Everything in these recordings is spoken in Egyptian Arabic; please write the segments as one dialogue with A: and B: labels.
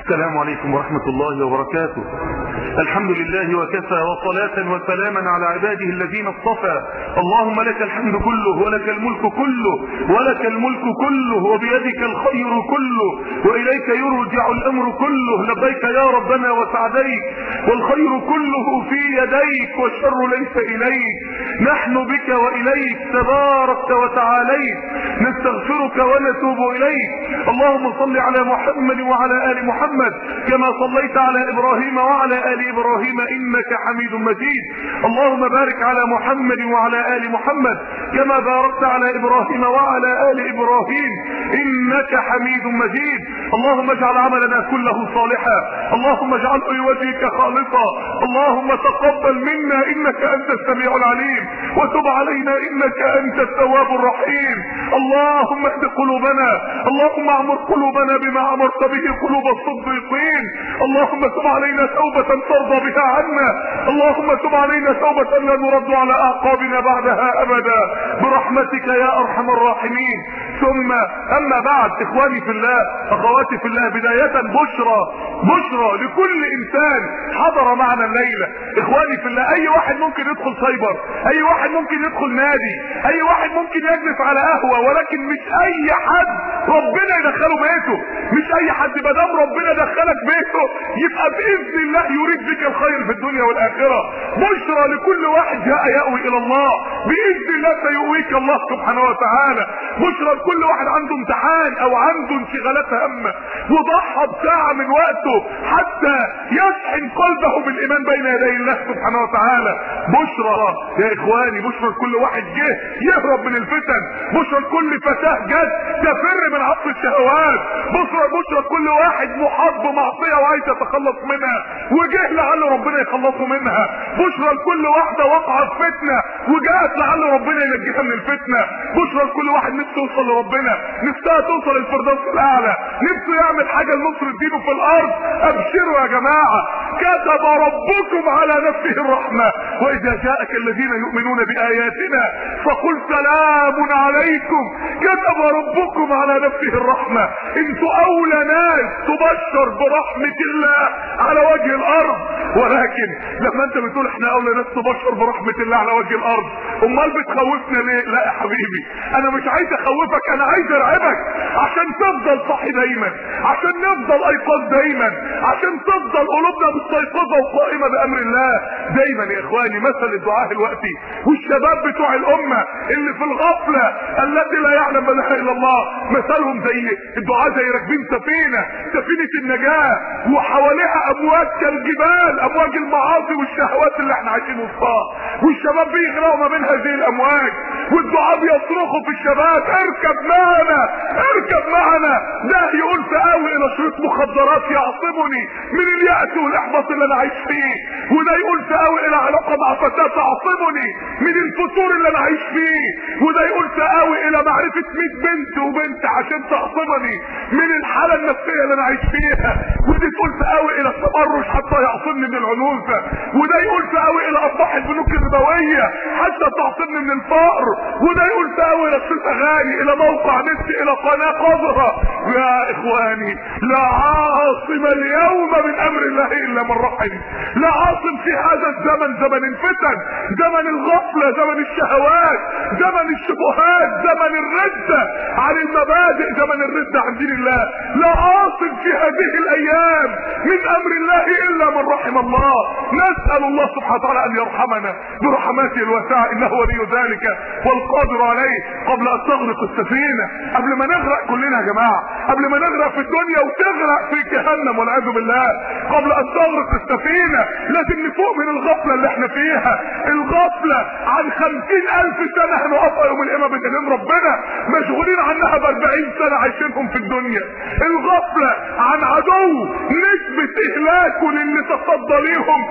A: السلام عليكم ورحمة الله وبركاته الحمد لله وكفى وصلاة وسلاما على عباده الذين اصطفى اللهم لك الحمد كله ولك الملك كله ولك الملك كله وبيدك الخير كله وإليك يرجع الأمر كله لبيك يا ربنا وسعديك والخير كله في يديك والشر ليس إليك نحن بك وإليك تباركت وتعاليت نستغفرك ونتوب إليك اللهم صل على محمد وعلى آل محمد كما صليت على إبراهيم وعلى آل إبراهيم إنك حميد مجيد اللهم بارك على محمد وعلى آل محمد كما باركت على إبراهيم وعلى آل إبراهيم إنك حميد مجيد اللهم اجعل عملنا كله صالحا اللهم اجعله لوجهك خالصا اللهم تقبل منا إنك أنت السميع العليم وتب علينا إنك أنت التواب الرحيم اللهم اهد قلوبنا اللهم اعمر قلوبنا بما أمرت به قلوب الصديقين اللهم تب علينا توبة ترضى بها عنا اللهم تب علينا توبة لا نرد على أعقابنا بعدها أبدا برحمتك يا أرحم الراحمين ثم أما بعد إخواني في الله أخواتي في الله بداية بشرى بشرى لكل إنسان حضر معنا الليلة إخواني في الله أي واحد ممكن يدخل سايبر أي واحد ممكن يدخل نادي أي واحد ممكن يجلس على قهوة ولكن مش أي حد ربنا يدخله بيته مش أي حد ما دام ربنا دخلك بيته يبقى بإذن الله يريد بك الخير في الدنيا والآخرة بشرى لكل واحد جاء يأوي إلى الله بإذن الله سيؤويك الله سبحانه وتعالى بشرى لكل واحد عنده امتحان أو عنده انشغالات هامة وضحى بساعة من وقته حتى يشحن قلبه بالإيمان بين يدي الله سبحانه وتعالى بشرى يا إخواني بشرى لكل واحد جه يهرب من الفتن بشرى لكل فتاة جت تفر من عصف الشهوات بشرى بشرى لكل واحد محاط بمعصية وعايز يتخلص منها وجه لعل ربنا يخلصه منها بشرى لكل واحدة وقعت فتنة وجاءت لعل ربنا ينجيها من الفتنة بشرى لكل واحد نفسه يوصل لربنا نفسها توصل الفردوس الاعلى نفسه يعمل حاجة لنصر دينه في الارض ابشروا يا جماعة كتب ربكم على نفسه الرحمة واذا جاءك الذين يؤمنون باياتنا فقل سلام عليكم كتب ربكم على نفسه الرحمة انتوا اولى ناس تبشر برحمة الله على وجه الارض ولكن لما انت بتقول احنا اولى ناس تبشر برحمة الله على وجه الارض امال بتخوفنا ليه لا يا حبيبي انا مش عايز اخوفك انا عايز ارعبك عشان تفضل صاحي دايما عشان نفضل ايقاظ دايما عشان تفضل قلوبنا مستيقظه وقائمه بامر الله دايما يا اخواني مثل الدعاء الوقتي والشباب بتوع الامه اللي في الغفله التي لا يعلم منها الا الله مثلهم زي الدعاء زي راكبين سفينه سفينه النجاه وحواليها امواج كالجبال امواج المعاصي والشهوات اللي احنا عايشين وسطها والشباب بيغرقوا ما بين هذه الامواج والدعاء بيصرخوا في الشباب اركب معنا اركب معنا ده يقول تقاوي الى شريط مخدرات يعصمني من اليأس والاحباط اللي انا عايش فيه وده يقول تقاوي الى علاقة مع فتاة تعصمني من الفتور اللي انا عايش فيه وده يقول تقاوي الى معرفة 100 بنت وبنت عشان تعصمني من الحالة النفسية اللي انا عايش فيها ودي تقول تقاوي الى التبرج حتى يعصمني من العنوسة وده يقول تقاوي الى ارباح البنوك الربوية حتى تعصمني من الفقر وده يقول تقاوي الى صوت اغاني الى موقع نت الى قناة قذرة يا اخواني لا عاصم اليوم من امر الله الا من رحم لا عاصم في هذا الزمن زمن الفتن زمن الغفلة زمن الشهوات زمن الشبهات زمن الردة عن المبادئ زمن الردة عن دين الله لا عاصم في هذه الايام من امر الله الا من رحم الله نسأل الله سبحانه وتعالى ان يرحمنا برحماته الواسعة انه ولي ذلك والقادر عليه قبل ان تغرق السفينة قبل ما نغرق كلنا يا جماعة قبل ما نغرق في الدنيا وتغرق في جهنم والعياذ بالله قبل ان تغرق السفينة لازم نفوق من الغفلة اللي احنا فيها الغفلة عن خمسين الف سنة هنقفها يوم القيامة بإذن ربنا مشغولين عنها باربعين سنة عايشينهم في الدنيا الغفلة عن عدو نسبة اهلاكه للي تصدى ليهم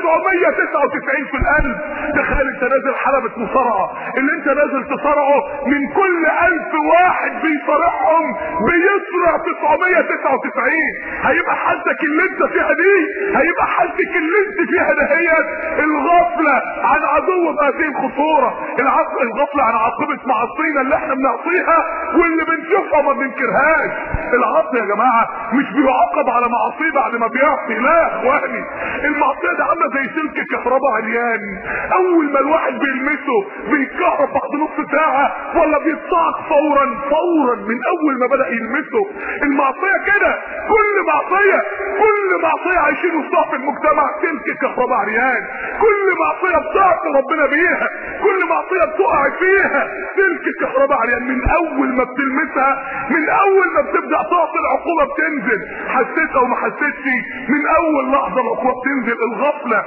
A: 999 في الالف تخيل انت نازل حلبة مصارعة اللي انت نازل تصارعه من كل الف واحد بيصارعهم بيصرع 999 هيبقى حالتك اللي انت فيها دي هيبقى حالتك اللي انت فيها دهيت الغفلة الغفلة عن عدو بهذه الخطورة الغفلة عن عاقبة معصينا اللي احنا بنعصيها واللي بنشوفها وما بننكرهاش العصر يا جماعة مش بيعاقب على معصيه بعد ما بيعصي لا يا اخواني المعصية دي عاملة زي سلك كهرباء عريان اول ما الواحد بيلمسه بيتكهرب بعد نص ساعة ولا بيتصعق فورا فورا من اول ما بدأ يلمسه المعصية كده كل معصية كل معصية عايشين وسطها في المجتمع سلك كهرباء عريان كل معصية بتعصي ربنا بيها كل معصية بتقع فيها سلك كهرباء عريان من اول ما بتلمسها من اول ما بتبدأ تعصي العقوبة بتنزل حسيت او ما حسيتش من اول لحظة العقوبة بتنزل الغفلة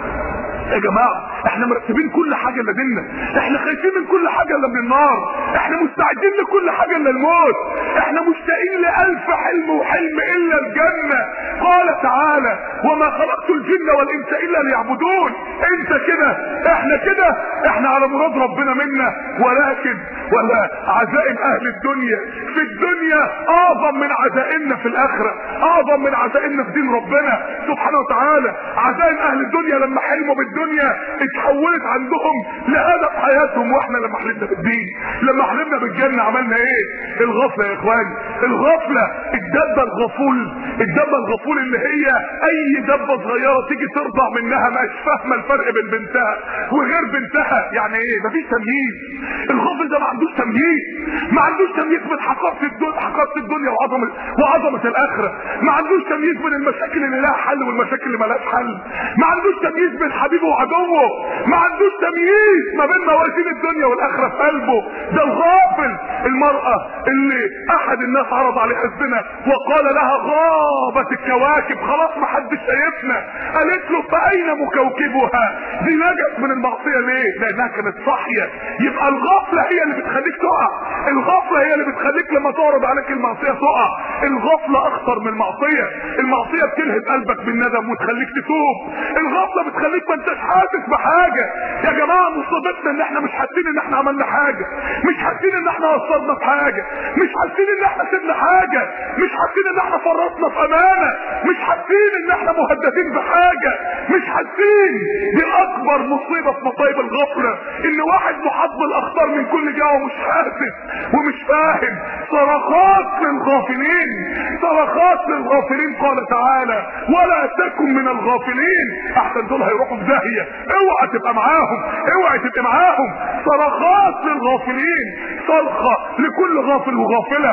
A: يا جماعة احنا مرتبين كل حاجة الا ديننا احنا خايفين من كل حاجة الا من النار احنا مستعدين لكل حاجة الا الموت احنا مشتاقين لألف حلم وحلم الا الجنة قال تعالى وما خلقت الجن والانس الا ليعبدون انت كده احنا كده احنا على مراد ربنا منا ولكن ولا عزائم اهل الدنيا في الدنيا اعظم من عزائمنا في الاخرة اعظم من عزائمنا في دين ربنا سبحانه وتعالى عزائم اهل الدنيا لما حلموا بالدنيا اتحولت عندهم لهدف حياتهم واحنا لما حلمنا بالدين لما حلمنا بالجنة عملنا ايه الغفلة يا اخوان الغفلة الدبة الغفول الدبة الغفول اللي هي اي دبة صغيرة تيجي ترضع منها مش فاهمة الفرق بين بنتها وغير بنتها يعني ايه مفيش تمييز الغفل ده ما عندوش تمييز ما عندوش تمييز بين حقائق الدنيا حقائق الدنيا وعظمة وعظمة الاخرة ما عندوش تمييز بين المشاكل اللي لها حل والمشاكل اللي مالهاش حل ما عندوش تمييز بين حبيبه وعدوه ما عندوش تمييز ما بين موازين الدنيا والاخرة في قلبه ده الغافل المرأة اللي احد الناس عرض عليها الزنا وقال لها غابت الكواكب خلاص ما حدش شايفنا قالت له فاين مكوكبها دي نجت من المعصية ليه لانها كانت صاحية يبقى الغفلة هي اللي بتخليك تقع الغفلة هي اللي بتخليك لما تعرض عليك المعصية تقع الغفلة اخطر من المعصية المعصية بتلهب قلبك بالندم وتخليك تتوب الغفلة بتخليك ما انتش حاسس بحاجة يا جماعة مصيبتنا ان احنا مش حاسين ان احنا عملنا حاجة مش حاسين ان احنا وصلنا في حاجة مش حاسين ان احنا سيبنا حاجة مش حاسين ان احنا فرطنا في امانة مش حاسين ان احنا مهددين بحاجة مش حاسين دي اكبر مصيبة في مصايب الغفلة ان واحد محاط بالاخطار من كل جهة ومش حاسس ومش فاهم صرخات للغافلين صرخات للغافلين قال تعالى ولا تكن من الغافلين احسن دول هيروحوا في داهية اوعى تبقى معاهم اوعى تبقى معاهم صرخات للغافلين صرخة لكل غافل وغافلة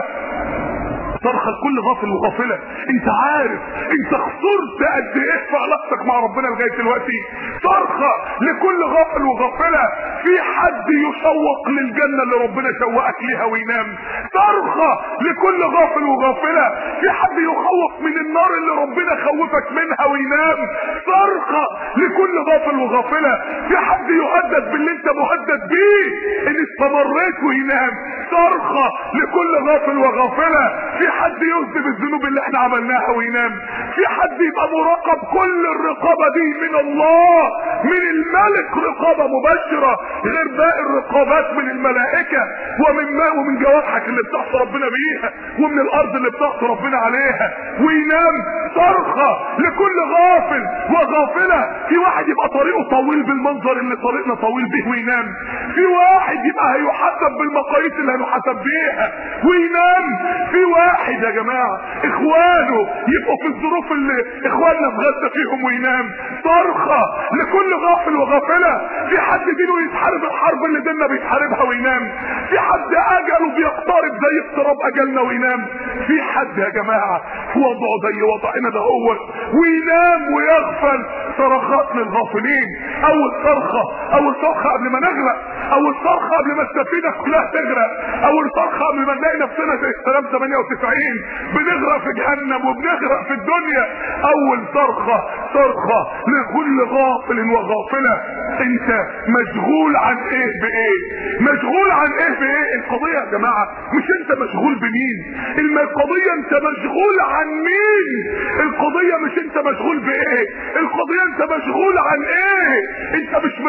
A: صرخة لكل غافل وغافلة انت عارف انت خسرت قد ايه في علاقتك مع ربنا لغاية دلوقتي صرخة لكل غافل وغافلة في حد يشوق للجنة اللي ربنا شوقك ليها وينام صرخة لكل غافل وغافلة في حد يخوف من النار اللي ربنا خوفك منها وينام صرخة لكل غافل وغافلة في حد يهدد باللي انت مهدد بيه ان استمريت وينام صرخة لكل غافل وغافلة في حد يذنب الذنوب اللي احنا عملناها وينام في حد يبقى مراقب كل الرقابة دي من الله من الملك رقابة مباشرة غير باقي الرقابات من الملائكة ومن ما ومن جوارحك اللي بتعصي ربنا بيها ومن الارض اللي بتعصي ربنا عليها وينام صرخة لكل غافل وغافلة في واحد يبقى طريقه طويل بالمنظر اللي طريقنا طويل به وينام في واحد يبقى هيحسب بالمقاييس اللي هنحسب بيها وينام في واحد يا جماعة اخوانه يبقوا في الظروف اللي اخواننا في غزة فيهم وينام صرخة لكل غافل وغافلة في حد دينه يتحارب الحرب اللي ديننا بيتحاربها وينام في حد اجله بيقترب زي اقتراب اجلنا وينام في حد يا جماعة في وضعه زي وضعنا ده هو وينام ويغفل صرخات للغافلين اول صرخة اول صرخة قبل ما نغرق اول صرخة قبل ما السفينة كلها تغرق اول صرخة قبل ما نلاقي نفسنا زي السلام 98 بنغرق في جهنم وبنغرق في الدنيا اول صرخة صرخة لكل غافل وغافلة انت مشغول عن ايه بايه مشغول عن ايه بايه القضية يا جماعة مش انت مشغول بمين القضية انت مشغول عن مين القضية مش انت مشغول بايه القضية انت مشغول عن ايه انت مش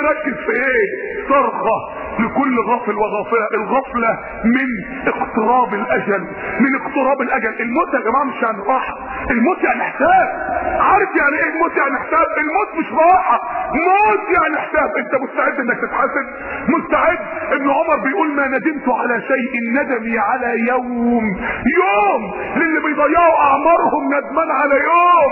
A: مركز في ايه صرخة لكل غافل وغافلة الغفلة من اقتراب الاجل من اقتراب الاجل الموت يا جماعة مش يعني راحة الموت يعني حساب عارف يعني ايه الموت يعني حساب الموت مش راحة موت يعني حساب انت مستعد انك تتحاسب مستعد ابن عمر بيقول ما ندمت على شيء ندمي على يوم يوم للي بيضيعوا اعمارهم ندمان على يوم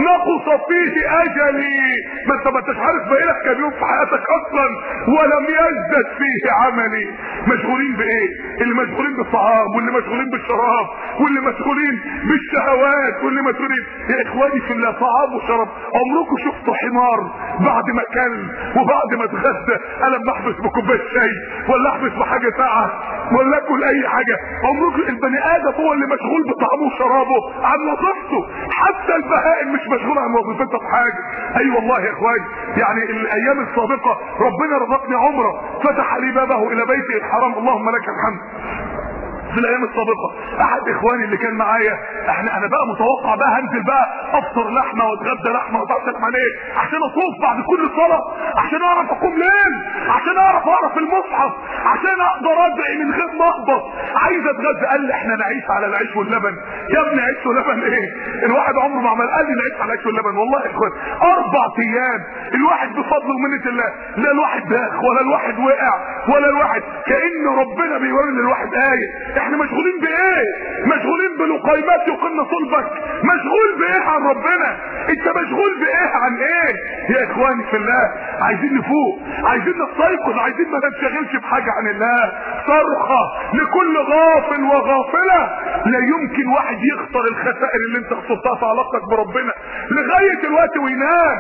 A: نقص فيه اجلي ما انت ما انتش عارف بقالك كام يوم في حياتك اصلا ولم يزدد فيه عملي مشغولين بايه اللي مشغولين بالطعام واللي مشغولين بالشراب واللي مشغولين بالشهوات واللي مشغولين يا اخواني في الله طعام وشراب عمركم شفتوا حمار بعد ما كل وبعد ما اتغدى انا بحبس بكوبايه شاي ولا احبس بحاجه ساعه ولا اكل اي حاجه عمركم البني ادم هو اللي مشغول بطعامه وشرابه عن وظيفته حتى البهائم مش مشغول عن وظيفتها في حاجه اي أيوة والله يا اخواني يعني الايام السابقه ربنا رزقني عمره فتح لي بابه الى بيته الحرام اللهم لك الحمد في الايام السابقه احد اخواني اللي كان معايا احنا انا بقى متوقع بقى هنزل بقى افطر لحمه واتغدى لحمه واتعشى لحمه ليه عشان اطوف بعد كل صلاه عشان اعرف اقوم ليل عشان اعرف اعرف المصحف عشان اقدر ادعي من غير ما اهبط عايز اتغدى قال لي احنا نعيش على العيش واللبن يا ابني عيش ولبن ايه الواحد عمره ما عمل قال لي نعيش على العيش واللبن والله يا اخوان اربع ايام الواحد بفضل ومنه الله لا الواحد داخ ولا الواحد وقع ولا الواحد كان ربنا بيوري للواحد ايه احنا مشغولين بايه مشغولين بلقيمات يقن صلبك مشغول بايه عن ربنا انت مشغول بايه عن ايه يا اخواني في الله عايزين نفوق عايزين نستيقظ عايزين ما ننشغلش بحاجه عن الله صرخه لكل غافل وغافله لا يمكن واحد يخسر الخسائر اللي انت خسرتها في علاقتك بربنا لغايه الوقت وينام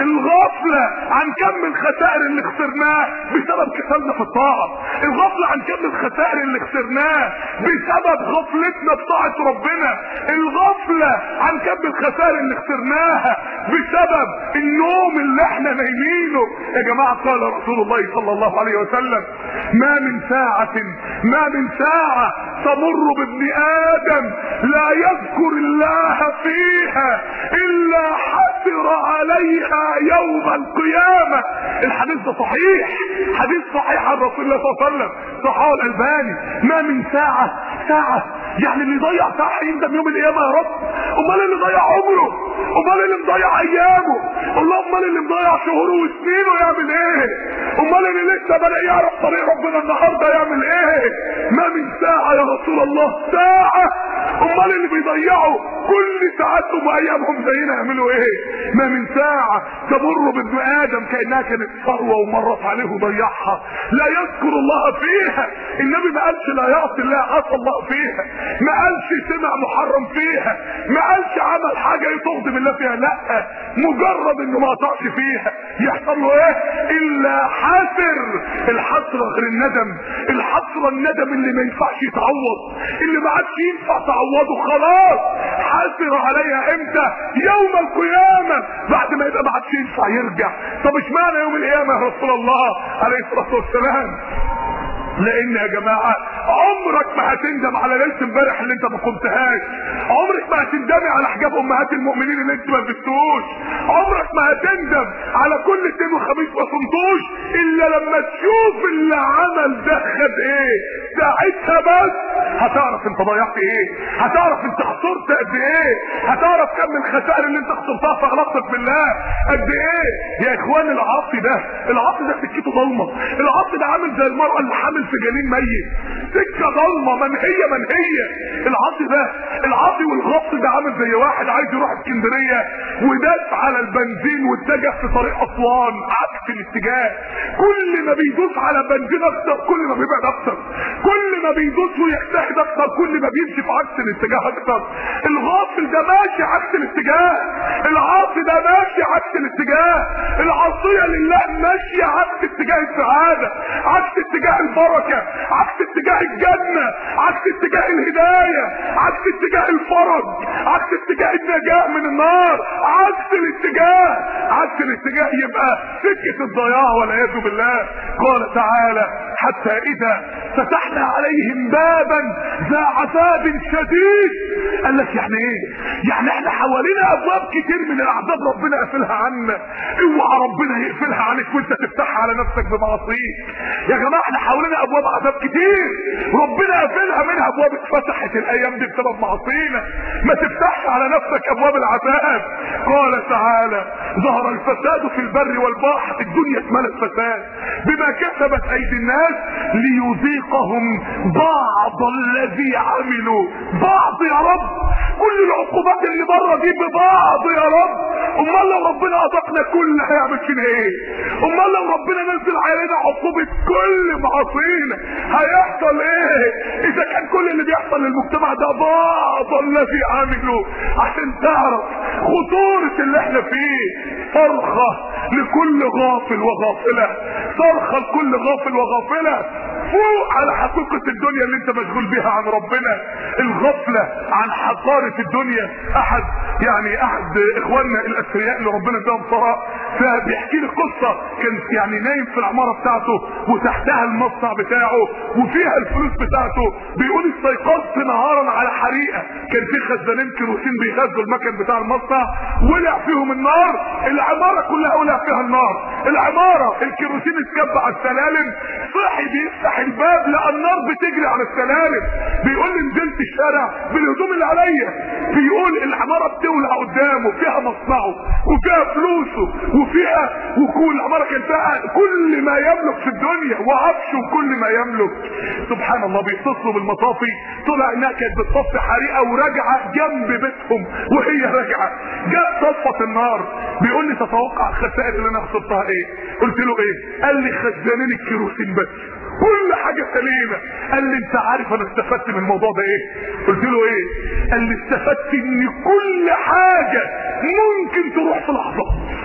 A: الغفله عن كم الخسائر اللي خسرناه بسبب كسلنا في الطاعه الغفله عن كم الخسائر اللي خسرناه بسبب غفلتنا بطاعة ربنا الغفلة عن كم الخسائر اللي خسرناها بسبب النوم اللي احنا نايمينه يا جماعة قال رسول الله صلى الله عليه وسلم ما من ساعة ما من ساعة تمر بابن ادم لا يذكر الله فيها الا حسر عليها يوم القيامة الحديث ده صحيح حديث صحيح عن رسول الله صلى الله عليه وسلم صحاه الالباني ما من ساعة ساعة يعني اللي ضيع ساعة يندم يوم القيامة يا رب امال اللي ضيع عمره امال اللي مضيع ايامه امال اللي مضيع شهوره وسنينه يعمل ايه امال اللي لسه بدأ يعرف طريق ربنا النهارده يعمل ايه ما من ساعة يا رسول الله ساعة امال اللي بيضيعوا كل ساعاتهم وايامهم زينا يعملوا ايه ما من ساعة تمر بابن ادم كانها كانت ثروة ومرت عليه وضيعها لا يذكر الله فيها النبي ما قالش لا يعصي الله عصى الله فيها ما قالش سمع محرم فيها ما قالش عمل حاجة تغضب الله فيها لا مجرد انه ما قطعش فيها يحصل له ايه الا حسر الحسرة غير الندم الحسرة الندم اللي ما ينفعش يتعوض اللي ما عادش ينفع تعوضه خلاص حسر عليها امتى يوم القيامة بعد ما يبقى ما عادش ينفع يرجع طب اشمعنى يوم القيامة يا رسول الله عليه الصلاة والسلام لان يا جماعة عمرك ما هتندم على ليلة امبارح اللي انت ما قمتهاش عمرك ما هتندمي على حجاب امهات المؤمنين اللي انت ما لبستوش عمرك ما هتندم على كل اثنين وخميس ما صمتوش الا لما تشوف اللي عمل ده خد ايه ساعتها بس هتعرف انت ضيعت ايه هتعرف انت خسرت قد ايه هتعرف كم الخسائر اللي انت خسرتها في علاقتك بالله قد ايه يا اخوان العاصي ده العاصي ده سكته ضلمه العاصي ده عامل زي المرأة اللي حامل في جنين ميت سكه ضلمه منهيه منهيه العاصي ده العاصي والغص ده عامل زي واحد عايز يروح اسكندريه وداس على البنزين واتجه في طريق اسوان عكس الاتجاه كل ما بيدوس على بنزين اكتر كل ما بيبعد اكتر كل ما بيدوس ويجتهد اكتر كل ما بيمشي في عكس الاتجاه اكتر الغافل ده ماشي عكس الاتجاه العاصي ده ماشي عكس الاتجاه العصيه لله ماشيه عكس اتجاه السعادة عكس اتجاه البركة عكس اتجاه الجنة عكس اتجاه الهداية عكس اتجاه الفرج عكس اتجاه النجاة من النار عكس الاتجاه عكس الاتجاه يبقى سكة الضياع والعياذ بالله قال تعالى حتى اذا فتحنا عليهم بابا ذا عذاب شديد قال لك يعني ايه يعني احنا حوالينا ابواب كتير من العذاب ربنا قافلها عنا اوعى ربنا يقفلها عليك وانت تفتحها على نفسك بمعصيه يا جماعه احنا حوالينا ابواب عذاب كتير ربنا قافلها منها ابواب اتفتحت الايام دي بسبب معصينا ما تفتحش على نفسك ابواب العذاب قال تعالى ظهر الفساد في البر والبحر الدنيا اتملت فساد بما كسبت ايدي الناس ليذيقهم بعض الذي عملوا بعض يا رب كل العقوبات اللي بره دي ببعض يا رب امال لو ربنا اذقنا كل هيعمل فينا ايه امال لو ربنا نزل علينا عقوبة كل معاصينا هيحصل ايه اذا كان كل اللي بيحصل للمجتمع ده بعض الذي عملوا عشان تعرف خطورة اللي احنا فيه صرخة لكل غافل وغافلة صرخة لكل غافل وغافلة فوق على حقيقة الدنيا اللي انت مشغول بيها عن ربنا الغفلة عن حقارة الدنيا احد يعني احد اخواننا الاثرياء اللي ربنا اداهم ثراء فبيحكي لي قصة كان يعني نايم في العمارة بتاعته وتحتها المصنع بتاعه وفيها الفلوس بتاعته بيقول استيقظت نهارا على حريقة كان في خزانين كيروسين بيغذوا المكن بتاع المصنع ولع فيهم النار العمارة كلها ولع فيها النار العمارة الكيروسين اتكب على السلالم صحي بيفتح الباب لقى النار بتجري على السلالم بيقول لي نزلت الشارع بالهدوم اللي عليا بيقول العمارة بتولع قدامه فيها مصنعه وفيها فلوسه وفيها وكل العمارة كان فيها كل ما يملك في الدنيا وعفشه وكل ما يملك سبحان الله بيتصلوا بالمطافي طلع انها كانت بتطفي حريقة وراجعة جنب بيتهم وهي راجعة جت طفت النار بيقول لي تتوقع الخسائر اللي انا خسرتها ايه قلت له ايه قال لي خزانين الكيروسين بس كل حاجة سليمة قال لي انت عارف انا استفدت من الموضوع ده ايه قلت له ايه قال لي استفدت ان كل حاجة ممكن تروح في لحظة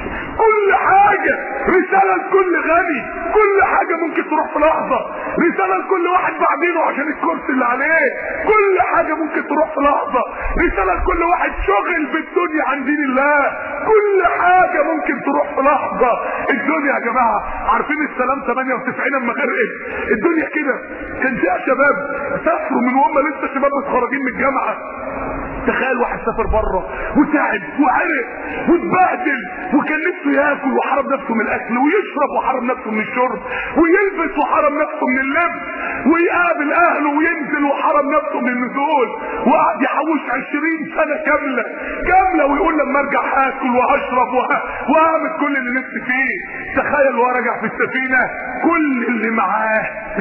A: كل حاجة رسالة لكل غني كل حاجة ممكن تروح في لحظة رسالة لكل واحد بعدينه عشان الكرسي اللي عليه كل حاجة ممكن تروح في لحظة رسالة لكل واحد شغل بالدنيا عن دين الله كل حاجة ممكن تروح في لحظة الدنيا يا جماعة عارفين السلام 98 لما غرقت الدنيا كده كان فيها شباب سافروا من وهم لسه شباب متخرجين من الجامعة تخيل واحد سافر بره وتعب وعرق واتبهدل وكان نفسه ياكل وحرم نفسه من الاكل ويشرب وحرم نفسه من الشرب ويلبس وحرم نفسه من اللبس ويقابل اهله وينزل وحرم نفسه من النزول وقعد يحوش عشرين سنة كاملة كاملة ويقول لما ارجع هاكل وهشرب وهعمل كل اللي نفسي فيه تخيل وهو راجع في السفينة كل اللي معاه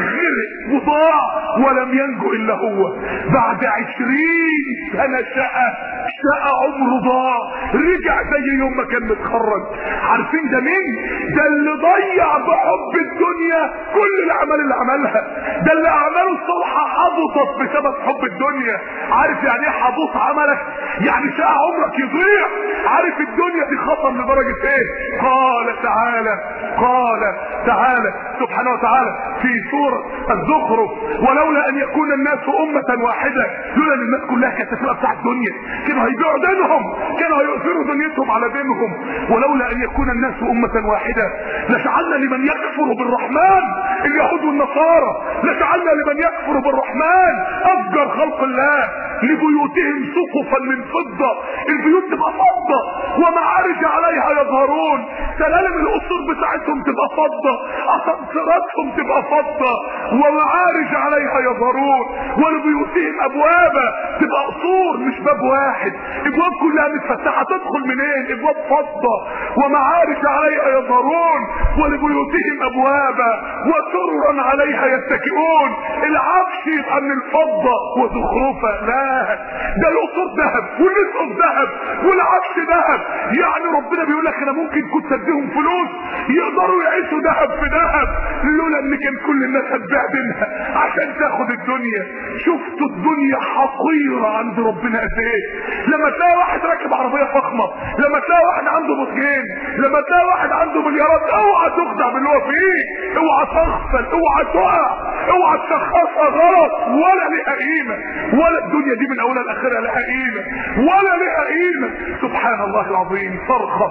A: غرق وضاع ولم ينجو الا هو بعد عشرين سنة شقة شقة عمره ضاع رجع زي يوم ما كان متخرج عارفين ده مين ده اللي ضيع بحب الدنيا كل الاعمال اللي عملها ده اللي اعماله الصالحة حبطت بسبب حب الدنيا عارف يعني ايه حبوط عملك يعني شقة عمرك يضيع عارف الدنيا دي خطر لدرجة ايه قال تعالى قال تعالى سبحانه وتعالى في سورة الزخرف ولولا ان يكون الناس امة واحدة لولا ان الناس كلها كانت تبقى بتاع الدنيا كانوا هيبيعوا دينهم كانوا هيؤثروا دنيتهم على دينهم ولولا ان يكون الناس امة واحدة لجعلنا لمن يكفر بالرحمن اليهود والنصارى لجعلنا لمن يكفر بالرحمن افجر خلق الله لبيوتهم سقفا من فضة البيوت تبقى فضة ومعارج عليها يظهرون سلالم القصور بتاعتهم تبقى فضة اسانسيراتهم تبقى فضة ومعارج عليها يظهرون ولبيوتهم ابوابا تبقى قصور مش باب واحد ابواب كلها متفتحة تدخل منين ابواب فضة ومعارج عليها يظهرون ولبيوتهم ابوابا وسررا عليها يتكئون العفش يبقى من الفضة وزخرفة لا ده القصور ذهب والنسق ذهب والعفش ذهب يعني ربنا بيقول لك انا ممكن كنت اديهم فلوس يقدروا يعيشوا ذهب في ذهب لولا ان كان كل الناس هتبيع دينها عشان تاخد الدنيا شفتوا الدنيا حقيرة عند ربنا قد ايه لما تلاقي واحد راكب عربية فخمة ضخمه لما تلاقي واحد عنده بطجين لما تلاقي واحد عنده مليارات اوعى تخدع باللي هو فيه اوعى تغفل اوعى تقع اوعى تشخصها غلط ولا لها قيمه ولا الدنيا دي من اولها لاخرها لها قيمه ولا لها قيمه سبحان الله العظيم صرخه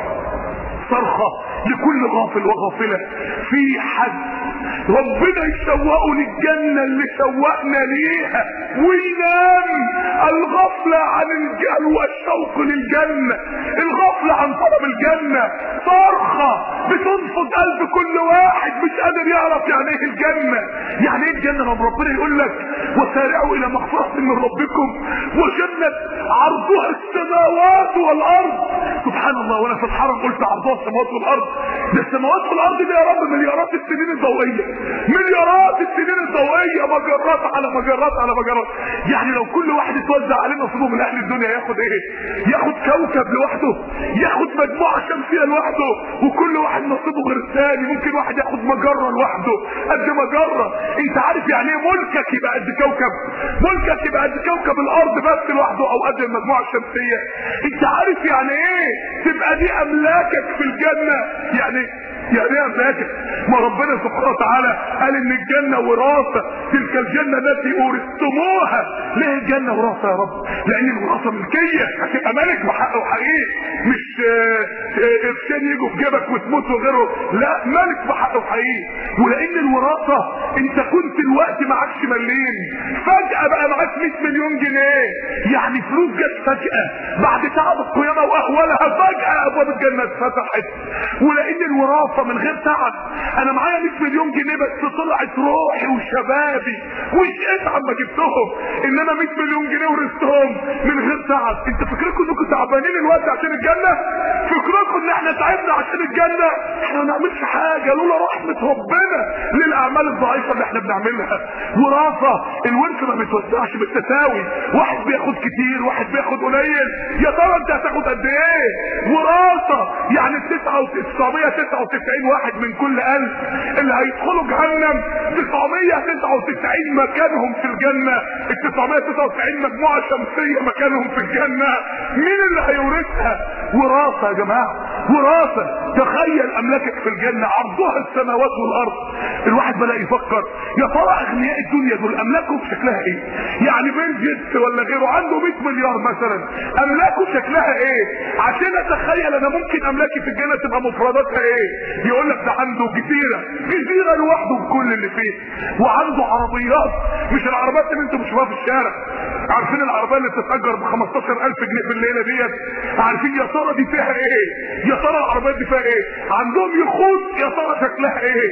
A: صرخة لكل غافل وغافلة في حد ربنا يشوقه للجنة اللي شوقنا ليها وينام الغفلة عن الجنة والشوق للجنة الغفلة عن طلب الجنة صرخة بتنفض قلب كل واحد مش قادر يعرف يعني ايه الجنة يعني ايه الجنة لما ربنا يقول لك وسارعوا الى مغفرة من ربكم وجنة عرضها السماوات والارض سبحان الله وانا في الحرم قلت عرضها السماوات والارض ده السماوات والارض دي يا رب مليارات السنين الضوئيه مليارات السنين الضوئيه مجرات على مجرات على مجرات يعني لو كل واحد اتوزع عليه نصيبه من اهل الدنيا ياخد ايه ياخد كوكب لوحده ياخد مجموعه شمسيه لوحده وكل واحد نصيبه غير الثاني ممكن واحد ياخد مجره لوحده قد مجره انت عارف يعني ايه ملكك يبقى قد كوكب ملكك يبقى قد كوكب الارض بس لوحده او قد المجموعه الشمسيه انت عارف يعني ايه تبقى دي املاكك في الجنة يعني يعني ايه املاكك ما ربنا سبحانه وتعالى قال ان الجنة وراثة تلك الجنة التي اورثتموها ليه الجنة وراثة يا رب لان الوراثة ملكية هتبقى ملك بحق وحقيقي مش قرشين يجوا في جيبك وتموت وغيره لا ملك بحق وحقيقي ولان الوراثة انت كنت الوقت معكش مليم فجأة بقى معاك 100 مليون جنيه يعني فلوس جت فجأة بعد تعب القيامة واهوالها فجأة ابواب الجنة اتفتحت ولان الوراثة من غير تعب انا معايا 100 مليون جنيه بس طلعت روحي وشبابي وشقيت عما جبتهم انما 100 مليون جنيه ورثتهم من غير تعب انت فاكركم انكم تعبانين الوقت عشان الجنة فاكركم ان احنا تعبنا عشان الجنة احنا ما نعملش حاجة لولا رحمة ربنا للاعمال الضعيفة اللي احنا بنعملها وراثة الورث ما بيتوزعش بالتساوي واحد بياخد كتير واحد بياخد قليل يا ترى انت هتاخد قد ايه وراثة يعني 999 واحد من كل ألف اللي هيدخلوا جهنم 999 مكانهم في الجنة ال 999 مجموعة شمسية مكانهم في الجنة مين اللي هيورثها وراثة يا جماعة وراثة تخيل املاكك في الجنة عرضها السماوات والارض الواحد بدأ يفكر يا ترى اغنياء الدنيا دول املاكهم شكلها ايه يعني بيل جيتس ولا غيره عنده 100 مليار مثلا املاكه شكلها ايه عشان اتخيل انا ممكن املاكي في الجنة تبقى مفرداتها ايه يقول لك ده عنده جزيرة جزيرة لوحده بكل اللي فيه وعنده عربيات مش العربيات اللي انتم بتشوفوها في الشارع عارفين العربية اللي بتتأجر ب 15000 جنيه في الليلة ديت عارفين يا ترى دي فيها ايه يا ترى العربيات دي فيها ايه عندهم يخوت يا ترى شكلها ايه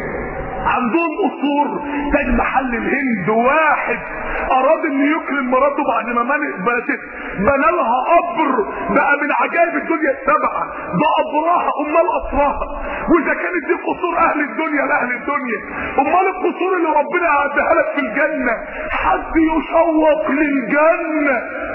A: عندهم قصور تاج محل الهند واحد اراد انه يكرم مراته بعد ما ماتت بنى لها قبر بقى من عجائب الدنيا السبعه ده قبرها امال قصرها واذا كانت دي قصور اهل الدنيا لاهل الدنيا امال القصور اللي ربنا اعدها لك في الجنه حد يشوق للجنه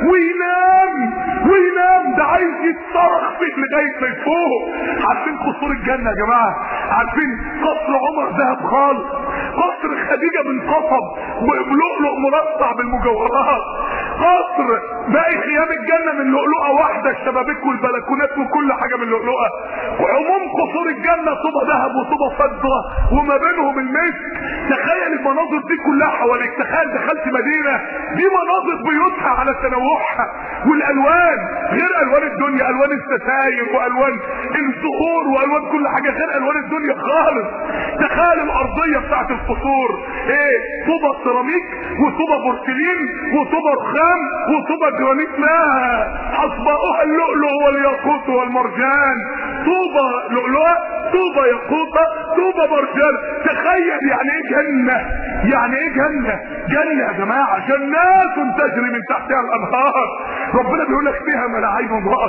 A: وينام وينام ده عايز يتصرخ فيه لغايه ما يفوق عارفين قصور الجنه يا جماعه عارفين قصر عمر ذهب خالص قصر خديجه من قصب بلؤلؤ مرصع بالمجوهرات قصر باقي خيام الجنه من لؤلؤه واحده الشبابيك والبلكونات وكل حاجه من لؤلؤه وعموم قصور الجنه طوبه ذهب وطوبه فضه وما بينهم المسك تخيل المناظر دي كلها حواليك تخيل دخلت مدينه دي مناظر بيوتها على تنوعها والالوان غير الوان الدنيا الوان الستاير والوان الزهور والوان كل حاجه غير الوان الدنيا خالص تخيل الارضيه بتاعت القصور ايه طوبه سيراميك وطوبه بورسلين وطوبه رخام وطوبه جرانيت لها حصباؤها اللؤلؤ والياقوت والمرجان طوبه لؤلؤه طوبه ياقوته طوبه مرجان تخيل يعني ايه جنه يعني ايه جنه جنه يا جماعه جنات تجري من تحتها الانهار ربنا بيقول لك فيها ما لا عين رأت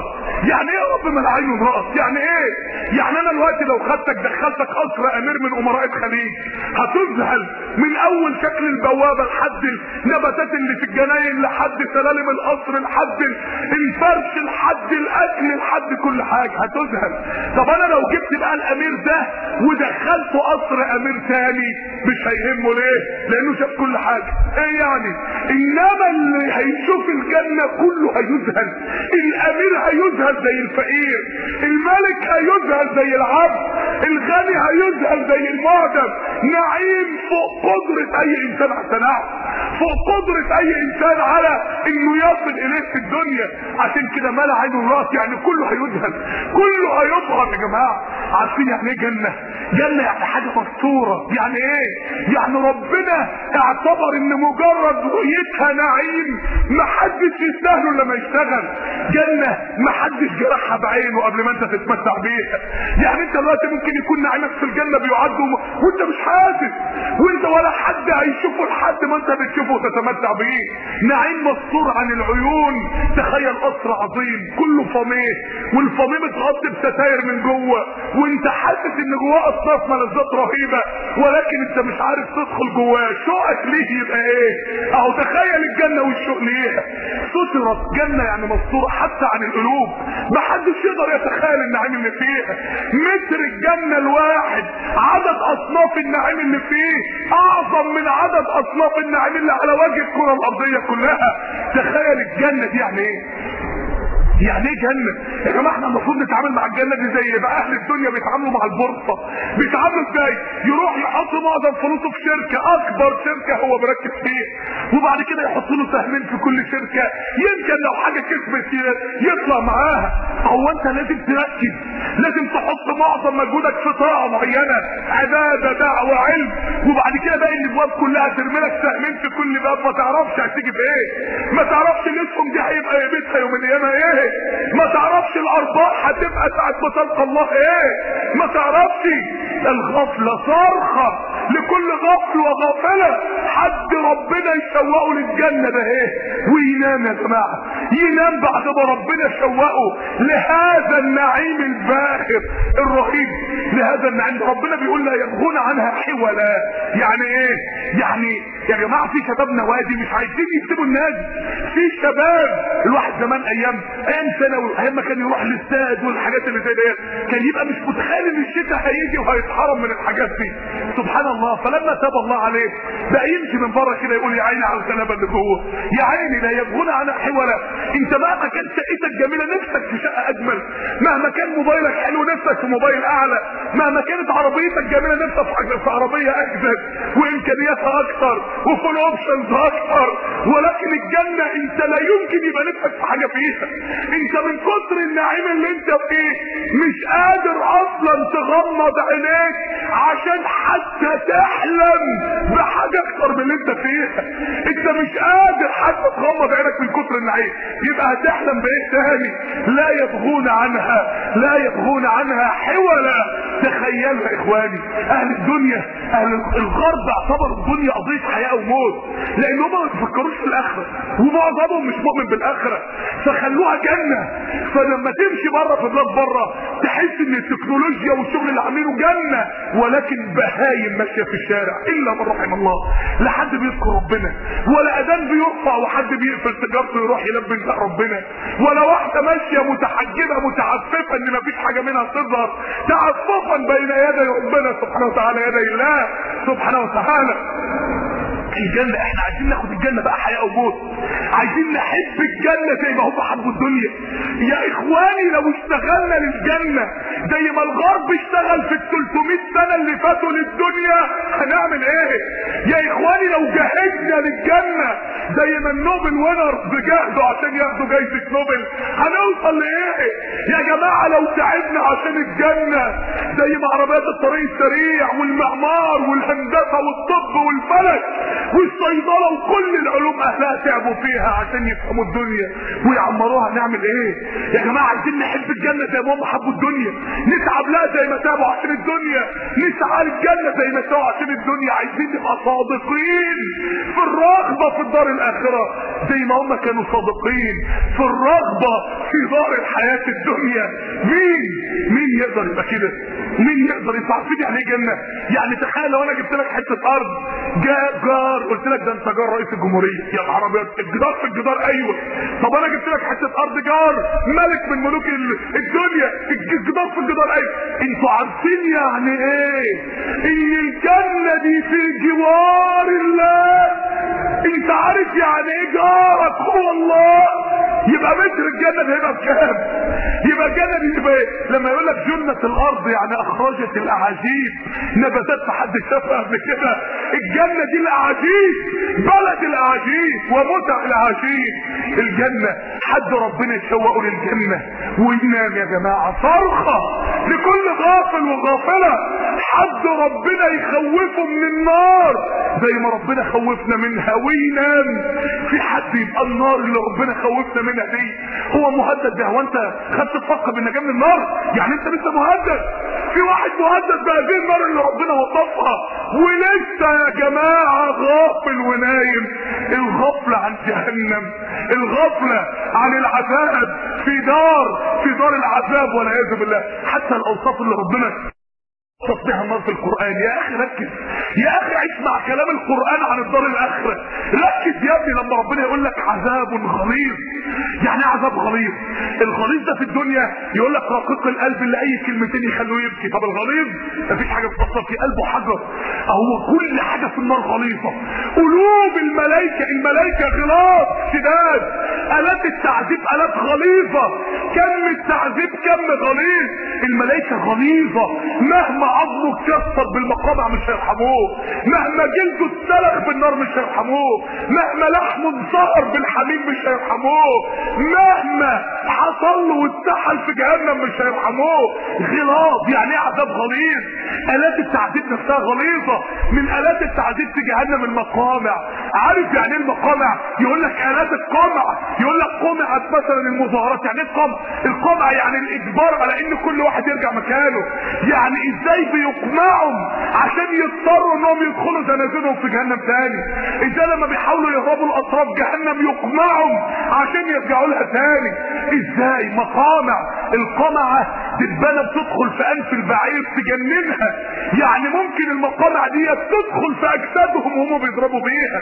A: يعني ايه يا رب ما العين رأس يعني ايه يعني انا دلوقتي لو خدتك دخلتك قصر امير من امراء الخليج هتذهل من اول شكل البوابه لحد النباتات اللي في الجناين لحد سلالم القصر لحد الفرش لحد الاكل لحد كل حاجه هتذهل طب انا لو جبت بقى الامير ده ودخلته قصر امير تاني مش هيهمه ليه لانه شاف كل حاجه ايه يعني انما اللي هيشوف الجنه كله هيذهل الامير هيذهل زي الفقير الملك هيذهل زي العبد الغني هيذهل زي المعدم نعيم فوق قدرة اي انسان على التنعم فوق قدرة اي انسان على انه يصل اليه في الدنيا عشان كده ملا عين الراس يعني كله هيذهل كله هيبهر يا جماعة عارفين يعني ايه جنة جنة يعني حاجة مستورة يعني ايه يعني ربنا اعتبر ان مجرد رؤيتها نعيم محدش يستاهله لما يشتغل جنة محدش جرحها بعينه قبل ما انت تتمتع بيها يعني انت دلوقتي ممكن يكون نعيمك في الجنة بيعد وانت مش حاسس وانت ولا حد هيشوفه لحد ما انت بتشوفه وتتمتع بيه نعيم مستور عن العيون تخيل قصر عظيم كله فميه والفميه متغطي بستاير من جوه وانت حاسس ان جواه اصناف ملذات رهيبه ولكن انت مش عارف تدخل جواه شوقك ليه يبقى ايه اهو تخيل الجنه والشوق ليها سترت جنه يعني مستوره حتى عن القلوب محدش يقدر يتخيل النعيم اللي فيها متر الجنه الواحد عدد اصناف النعيم اللي فيه اعظم من عدد اصناف النعيم اللي على وجه الكره الارضيه كلها تخيل الجنه دي يعني ايه يعني ايه جنة يا جماعة احنا المفروض نتعامل مع الجنة دي زي بقى اهل الدنيا بيتعاملوا مع البورصة بيتعاملوا ازاي يروح يحط معظم فلوسه في شركة اكبر شركة هو مركز فيها وبعد كده يحط له سهمين في كل شركة يمكن لو حاجة كسبت يطلع معاها هو انت لازم تركز لازم تحط معظم مجهودك في طاعة معينة عبادة دعوة علم وبعد كده باقي الابواب كلها ترمي لك سهمين في كل باب ما تعرفش هتيجي في ايه ما تعرفش الاسهم دي هيبقى قيمتها يوم القيامة ايه ما تعرفش الارباح هتبقى ساعة ما تلقى الله ايه ما تعرفش الغفلة صارخة لكل غفل وغافلة حد ربنا يشوقه للجنة ده ايه وينام يا جماعة ينام بعد ما ربنا شوقه لهذا النعيم الباهر الرهيب لهذا النعيم ربنا بيقول لا يبغون عنها حولا يعني ايه يعني يا جماعة في شباب نوادي مش عايزين يسيبوا النادي في شباب الواحد زمان ايام ايام ثانوي ايام ما كان يروح الاستاد والحاجات اللي زي ديت كان يبقى مش متخيل ان الشتاء هيجي وهيتحرم من الحاجات دي سبحان الله فلما تاب الله عليه بقى يمشي من بره كده يقول يا عيني على الغلابه اللي جوه يا عيني لا يبغون عنها حولا انت مهما كانت شقتك جميله نفسك في شقه اجمل مهما كان موبايلك حلو نفسك في موبايل اعلى مهما كانت عربيتك جميله نفسك في عربيه اجدد وامكانياتها اكثر وفول اوبشنز اكثر ولكن الجنه انت لا يمكن يبقى نفسك في حاجه فيها انت من كتر النعيم اللي انت فيه مش قادر اصلا تغمض عينيك عشان حتى تحلم بحاجه اكتر من اللي انت فيها انت مش قادر حتى تغمض عينك من كتر النعيم يبقى هتحلم بايه تاني لا يبغون عنها لا يبغون عنها حولا تخيلوا يا اخواني اهل الدنيا اهل الغرب اعتبروا الدنيا قضيه حياه وموت لان هم ما بيفكروش في الاخره ومعظمهم مش مؤمن بالاخره فخلوها جنه فلما تمشي بره في بلاد بره تحس ان التكنولوجيا والشغل اللي عاملينه جنه ولكن بهايم ماشيه في الشارع الا من رحم الله لا حد بيذكر ربنا ولا اذان بيرفع وحد بيقفل سيجارته يروح يلبي نداء ربنا ولا واحده ماشيه متحجبه متعففه ان مفيش حاجه منها تظهر تعففا بين يدي ربنا سبحانه وتعالى يدي الله سبحانه وتعالى الجنة احنا عايزين ناخد الجنة بقى حياة وموت عايزين نحب الجنة زي ما هم حبوا الدنيا يا اخواني لو اشتغلنا للجنة زي ما الغرب اشتغل في ال 300 سنة اللي فاتوا للدنيا هنعمل ايه يا اخواني لو جهزنا للجنة زي ما النوبل وينرز جهدوا عشان ياخدوا جايزة نوبل هنوصل لايه يا جماعة لو تعبنا عشان الجنة زي ما عربيات الطريق السريع والمعمار والهندسة والطب والفلك والصيدلة وكل العلوم اهلها تعبوا فيها عشان يفهموا الدنيا ويعمروها نعمل ايه يا جماعة عايزين نحب الجنة زي ما هم حبوا الدنيا نتعب لها زي ما تعبوا عشان الدنيا نسعى نسعى للجنة زي ما سعوا عشان الدنيا عايزين نبقى صادقين في الرغبة في الدار الآخرة زي ما هم كانوا صادقين في الرغبة في دار الحياة الدنيا مين مين يقدر يبقى كده مين يقدر يبقى عارفين يعني ايه جنة يعني تخيل لو انا جبت لك حتة ارض جاء جار قلت لك ده انت جار رئيس الجمهورية يا نهار ابيض الجدار في الجدار ايوه طب انا جبت لك حتة ارض جار ملك من ملوك ال- الدنيا الجدار في الجدار ايوه انتوا عارفين يعني ايه ان الجنة دي في جوار الله انت عارف يعني ايه جارك هو الله يبقى متر الجنة ده يبقى بكام يبقى الجنة دي تبقى ايه لما يقول لك جنة الارض يعني اخرجت الاعاجيب نباتات ما حد شافها قبل كده الجنة دي الاعاجيب بلد الاعاجيب ومتع الاعاجيب الجنة حد ربنا يشوقه للجنة وينام يا جماعة صرخة لكل غافل وغافلة حد ربنا يخوفه من النار زي ما ربنا خوفنا منها وينام في حد يبقى النار اللي ربنا خوفنا منها دي هو مهدد ده هو انت خدت الفقه بالنجاة من النار يعني انت لسه مهدد في واحد مهدد بهذه النار اللي ربنا وصفها ولسه يا جماعة غافل ونايم الغفلة عن جهنم الغفلة عن العذاب في دار في دار العذاب والعياذ بالله حتى الاوصاف اللي ربنا وصف بها النار في القرآن يا اخي ركز يا اخي اسمع كلام القرآن عن الدار الاخرة ركز يا ابني لما ربنا يقول لك عذاب غليظ يعني ايه عذاب غليظ الغليظ ده في الدنيا يقول لك رقيق القلب اللي اي كلمتين يخلوه يبكي طب الغليظ مفيش حاجة بتحصل في قلبه حجر هو كل حاجة في النار غليظة قلوب الملائكة الملائكة غلاظ شداد آلات التعذيب آلات غليظة كم التعذيب كم غليظ الملائكة غليظة مهما عظمه اتكسر بالمقامع مش هيرحموه مهما جلده اتسلخ بالنار مش هيرحموه مهما لحمه انصهر بالحميم مش هيرحموه مهما حصل له واتسحل في جهنم مش هيرحموه غلاظ يعني ايه عذاب غليظ آلات التعذيب نفسها غليظة من آلات التعذيب في جهنم المقامع عارف يعني ايه المقامع يقول لك آلات القمع يقول لك قمعت مثلا المظاهرات يعني ايه القمع القمع يعني الاجبار على ان كل واحد يرجع مكانه يعني ازاي بيقمعهم عشان يضطروا انهم يدخلوا زنازينهم في جهنم تاني ازاي لما بيحاولوا يهربوا الاطراف جهنم يقمعهم عشان يرجعوا لها تاني ازاي مقامع القمعة دبانة بتدخل في انف البعير تجننها يعني ممكن المقامع دي تدخل في اجسادهم وهم بيضربوا بيها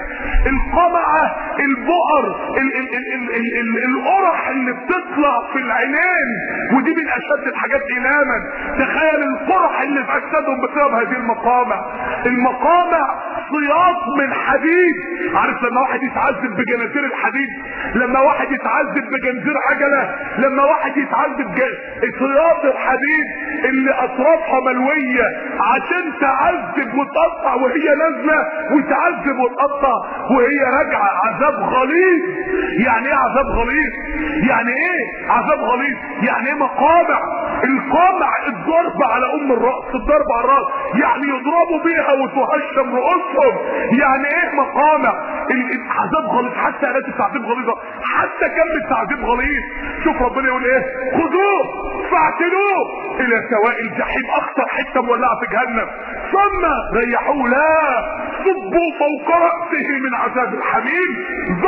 A: القمعة البؤر ال ال ال ال ال ال القرح اللي بتطلع في العينين ودي من اشد الحاجات الاما تخيل القرح اللي في اجسادهم بسبب هذه المقامع المقامع صياط من حديد عارف لما واحد يتعذب بجنازير الحديد لما واحد يتعذب بجنزير عجلة لما واحد يتعذب صياط الحديد اللي اطرافها ملوية عشان تعذب وتقطع وهي نازلة وتعذب وتقطع وهي راجعة عذاب غليظ يعني ايه عذاب غليظ يعني ايه عذاب غليظ يعني ايه مقامع القمع الضرب على ام الرأس الضرب على الرأس يعني يضربوا بيها وتهشم رؤوسهم يعني ايه مقامع العذاب غليظ حتى آلات التعذيب غليظة حتى كم التعذيب غليظ شوف ربنا يقول ايه خذوه فاعتلوه الى سواء الجحيم اكتر حته مولعه في جهنم ثم ريحوه لا صبوا فوق راسه من عذاب الحميم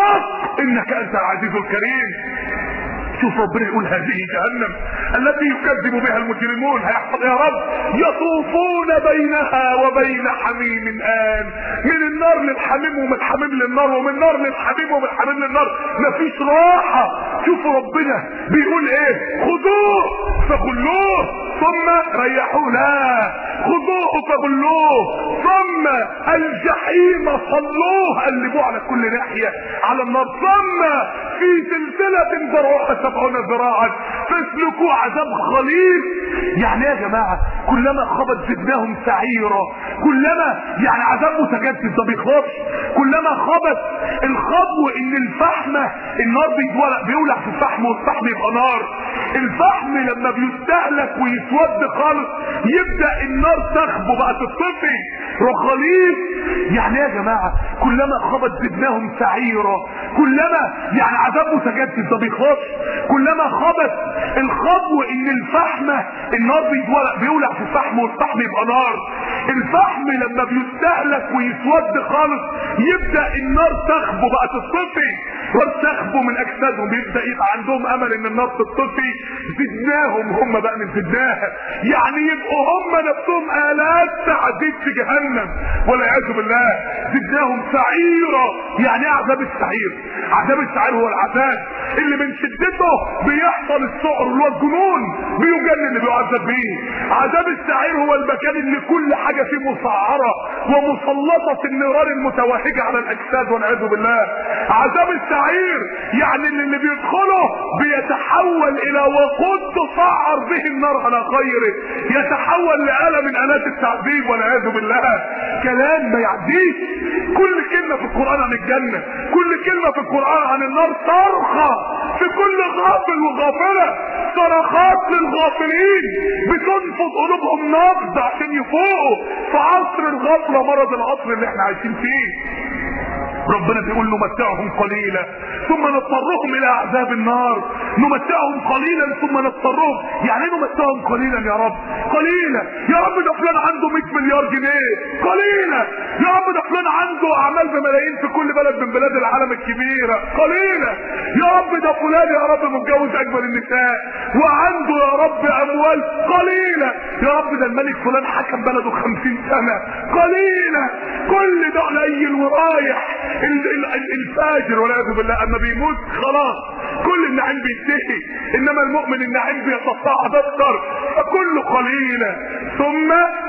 A: ذق انك انت العزيز الكريم شوف ربنا يقول هذه جهنم التي يكذب بها المجرمون هيحصل يا رب يطوفون بينها وبين حميم آن من النار للحميم ومن الحميم للنار ومن النار للحميم ومن الحميم للنار مفيش راحة شوفوا ربنا بيقول ايه خذوه فغلوه ثم ريحوه لا خذوه فغلوه ثم الجحيم صلوه قلبوه على كل ناحية على النار ثم في سلسلة ذرعها سبعون ذراعا فاسلكوا عذاب غليظ يعني يا جماعة كلما خبت زدناهم سعيرا كلما يعني عذاب متجدد ما بيخلصش كلما خبت الخبو ان الفحمة النار بيولع, بيولع في الفحم والفحم يبقى نار الفحم لما بيستهلك ويسود خالص يبدا النار تخبو بقى تطفي رخاليف يعني ايه يا جماعه كلما خبت زدناهم سعيرا كلما يعني عذاب متجدد ده بيخلص كلما خبت الخبو ان الفحمه النار بيولع, بيولع في الفحم والفحم يبقى نار الفحم لما بيستهلك ويسود خالص يبدا النار تخبو بقى تطفي وتخبو من اجسادهم يبدا يبقى عندهم امل ان النار تطفي زدناهم هم بقى من زدناها يعني يبقوا هم نفسهم الات تعذيب في جهنم والعياذ بالله زدناهم سعيرا يعني ايه عذاب السعير عذاب السعير هو العذاب اللي من شدته بيحصل السعر اللي هو الجنون بيجنن اللي بيعذب بيه عذاب السعير هو المكان اللي كل حاجه فيه مسعره ومسلطه النيران المتوهجه على الاجساد والعياذ بالله عذاب السعير يعني اللي, اللي بيدخله بيتحول الى وقود تسعر به النار على خيره يتحول لآلة من آلات التعذيب والعياذ بالله كلام ما يعديش كل كلمة في القرآن عن الجنة كل كلمة في القرآن عن النار صرخة في كل غافل وغافلة صرخات للغافلين بتنفض قلوبهم نبض عشان يفوقوا في عصر الغفلة مرض العصر اللي احنا عايشين فيه ربنا بيقول نمتعهم قليلا ثم نضطرهم الى عذاب النار نمتعهم قليلا ثم نضطرهم يعني ايه نمتعهم قليلا يا رب قليلا يا رب ده فلان عنده 100 مليار جنيه قليلا يا رب ده فلان عنده اعمال بملايين في كل بلد من بلاد العالم الكبيرة قليلا يا رب ده فلان يا رب متجوز اجمل النساء وعنده يا رب اموال قليلا يا رب ده الملك فلان حكم بلده 50 سنة قليلا كل ده قليل ورايح الفاجر والعياذ بالله اما بيموت خلاص كل النعيم بينتهي انما المؤمن النعيم بيتصاعد اكثر فكل قليلا ثم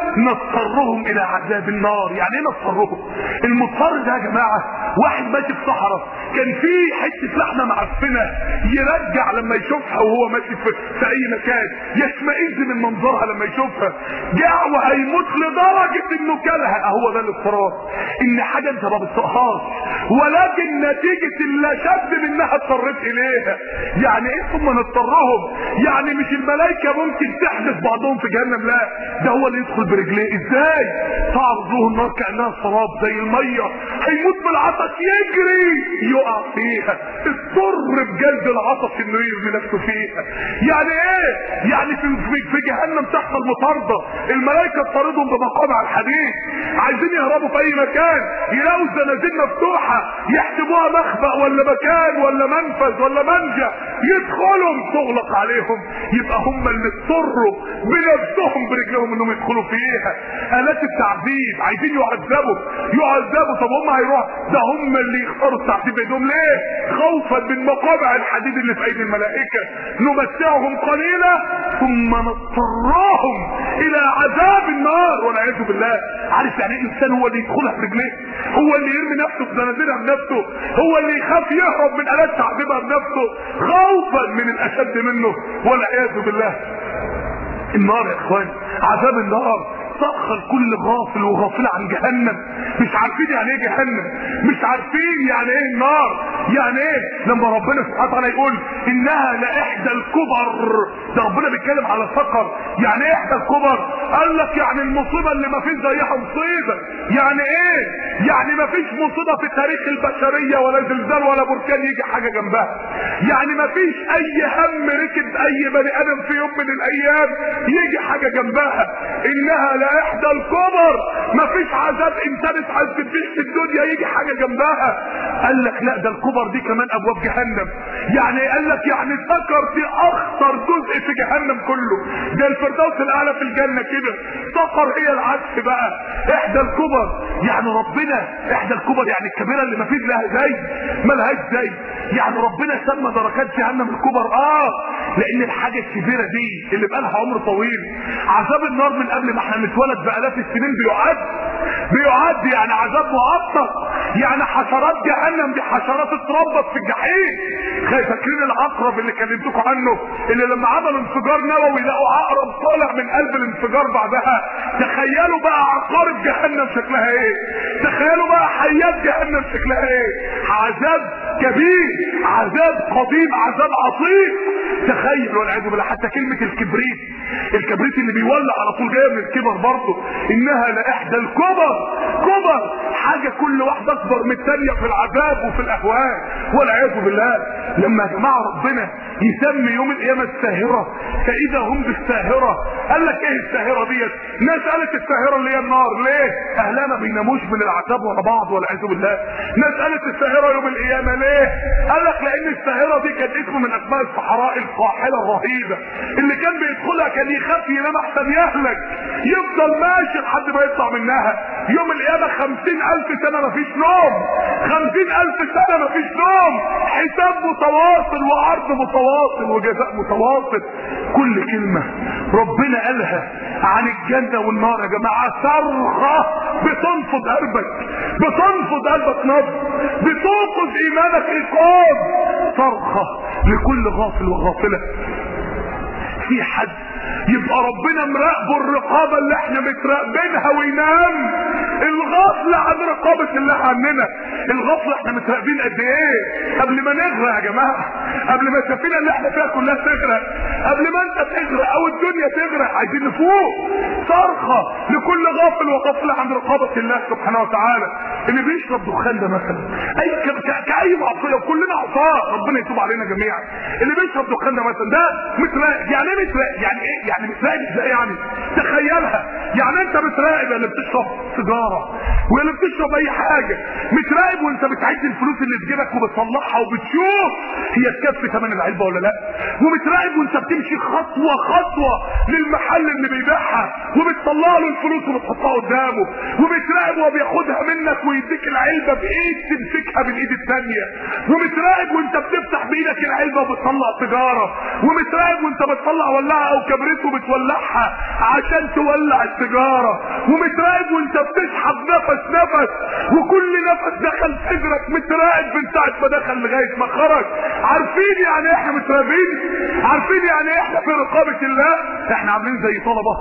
A: نضطرهم الى عذاب النار يعني ايه نضطرهم المضطر ده يا جماعه واحد ماشي في صحراء كان في حته لحمه معفنه يرجع لما يشوفها وهو ماشي في, في اي مكان يشمئز من منظرها لما يشوفها جاع وهيموت لدرجه انه كلها اهو ده الاضطرار ان حاجه انت ما بتطقهاش ولكن نتيجه اللي شد منها اضطريت اليها يعني ايه ثم نضطرهم يعني مش الملائكه ممكن تحدث بعضهم في جهنم لا ده هو اللي يدخل برجليه ازاي تعرض له النار كانها سراب زي الميه هيموت بالعطش يجري يقع فيها اضطر بجلد العطش انه يرمي نفسه فيها يعني ايه يعني في, في, في جهنم تحصل مطارده الملائكه تطاردهم بمقامع الحديد عايزين يهربوا في اي مكان يلاقوا الزنازين مفتوحه يحسبوها مخبأ ولا مكان ولا منفذ ولا منجا يدخلوا تغلق عليهم يبقى هم اللي اضطروا بنفسهم برجلهم انهم يدخلوا فيها الات التعذيب عايزين يعذبوا يعذبوا طب هم هيروحوا ده هم اللي يختاروا التعذيب بايدهم ليه خوفا من مقامع الحديد اللي في ايدي الملائكه نمتعهم قليلا ثم نضطرهم الى عذاب النار والعياذ بالله عارف يعني ايه الانسان هو اللي يدخلها برجليه هو اللي يرمي نفسه في زنازينها بنفسه هو اللي يخاف يهرب من الات تعذيبها بنفسه خوفا من الاشد منه والعياذ بالله النار يا اخوان عذاب النار سخر كل غافل وغافلة عن جهنم مش عارفين يعني ايه جهنم مش عارفين يعني ايه النار يعني ايه لما ربنا سبحانه وتعالى يقول انها لاحدى الكبر ده ربنا بيتكلم على سقر يعني ايه احدى الكبر قال لك يعني المصيبه اللي ما فيش زيها مصيبه يعني ايه يعني ما فيش مصيبه في تاريخ البشريه ولا زلزال ولا بركان يجي حاجه جنبها يعني ما فيش اي هم ركب اي بني ادم في يوم من الايام يجي حاجه جنبها انها لاحدى الكبر ما فيش عذاب انسان اتعذب فيه في الدنيا يجي حاجه جنبها قال لك لا ده الكبر دي كمان ابواب جهنم يعني قال لك يعني سكر دي اخطر جزء في جهنم كله ده الفردوس الاعلى في الجنه كده سكر هي العكس بقى احدى الكبر يعني ربنا احدى الكبر يعني الكبيره اللي ما فيش لها زي ملهاش زي يعني ربنا سمى دركات جهنم الكبر اه لان الحاجه الكبيره دي اللي بقى لها عمر طويل عذاب النار من قبل ما احنا نتولد بالاف السنين بيعد بيعد يعني عذاب مؤقت يعني حشرات جهنم دي حشرات اتربت في الجحيم فاكرين العقرب اللي كلمتكم عنه اللي لما عملوا انفجار نووي لقوا عقرب طالع من قلب الانفجار بعدها تخيلوا بقى عقارب جهنم شكلها ايه تخيلوا بقى حيات جهنم شكلها ايه عذاب كبير عذاب قديم عذاب عصيب تخيل والعياذ بالله حتى كلمه الكبريت الكبريت اللي بيولع على طول جايه من الكبر برضه انها لاحدى الكبر كبر حاجه كل واحده اكبر من الثانيه في العذاب وفي الاهوال والعياذ بالله لما يا جماعه ربنا يسمي يوم القيامه الساهره فاذا هم بالساهره قال لك ايه الساهره ديت ناس قالت الساهره اللي هي النار ليه اهلها ما بيناموش من العذاب ورا بعض والعياذ بالله ناس قالت الساهره يوم القيامه ليه قال لك لان الساهره دي كانت اسم من اسماء الصحراء القاحله الرهيبه اللي كان بيدخلها كان يخاف ينام احسن يهلك يفضل ماشي لحد ما يطلع منها يوم القيامه خمسين الف سنه مفيش نوم خمسين الف سنه مفيش نوم حساب متواصل وعرض متواصل وجزاء متواصل كل كلمه ربنا قالها عن الجنه والنار يا جماعه صرخه بتنفض قلبك بتنفض قلبك نبض بتوقظ ايمانك ايقاظ صرخه لكل غافل وغافله في حد يبقى ربنا مراقبه الرقابة اللي احنا متراقبينها وينام الغفل عن رقابة الله عننا الغفل احنا متراقبين قد ايه قبل ما نغرق يا جماعة قبل ما السفينة اللي احنا فيها كلها تغرق قبل ما انت تغرق او الدنيا تغرق عايزين نفوق صرخة لكل غافل وغفل عن رقابة الله سبحانه وتعالى اللي بيشرب دخان ده مثلا اي ك- ك- كأي معصية وكلنا عصاه ربنا يتوب علينا جميعا اللي بيشرب دخان ده مثلا ده متراقب يعني ايه متراقب يعني ايه يعني متراقب ازاي يعني تخيلها يعني انت متراقب اللي بتشرب سيجاره واللي بتشرب اي حاجه متراقب وانت بتعد الفلوس اللي في جيبك وبتطلعها وبتشوف هي تكفي ثمن العلبه ولا لا ومتراقب وانت بتمشي خطوه خطوه للمحل اللي بيبيعها وبتطلع له الفلوس وبتحطها قدامه ومتراقب وهو بياخدها منك ويديك العلبه بايد تمسكها بالايد الثانيه ومتراقب وانت بتفتح بايدك العلبه وبتطلع سيجاره ومتراقب وانت بتطلع ولاعه او كبريت وبتولعها عشان تولع السيجاره ومتراقب وانت بتسحب نفس نفس وكل نفس دخل صدرك متراقب من ساعه ما دخل لغايه ما خرج عارفين يعني ايه احنا متراقبين عارفين يعني ايه احنا في رقابه الله احنا عاملين زي طلبه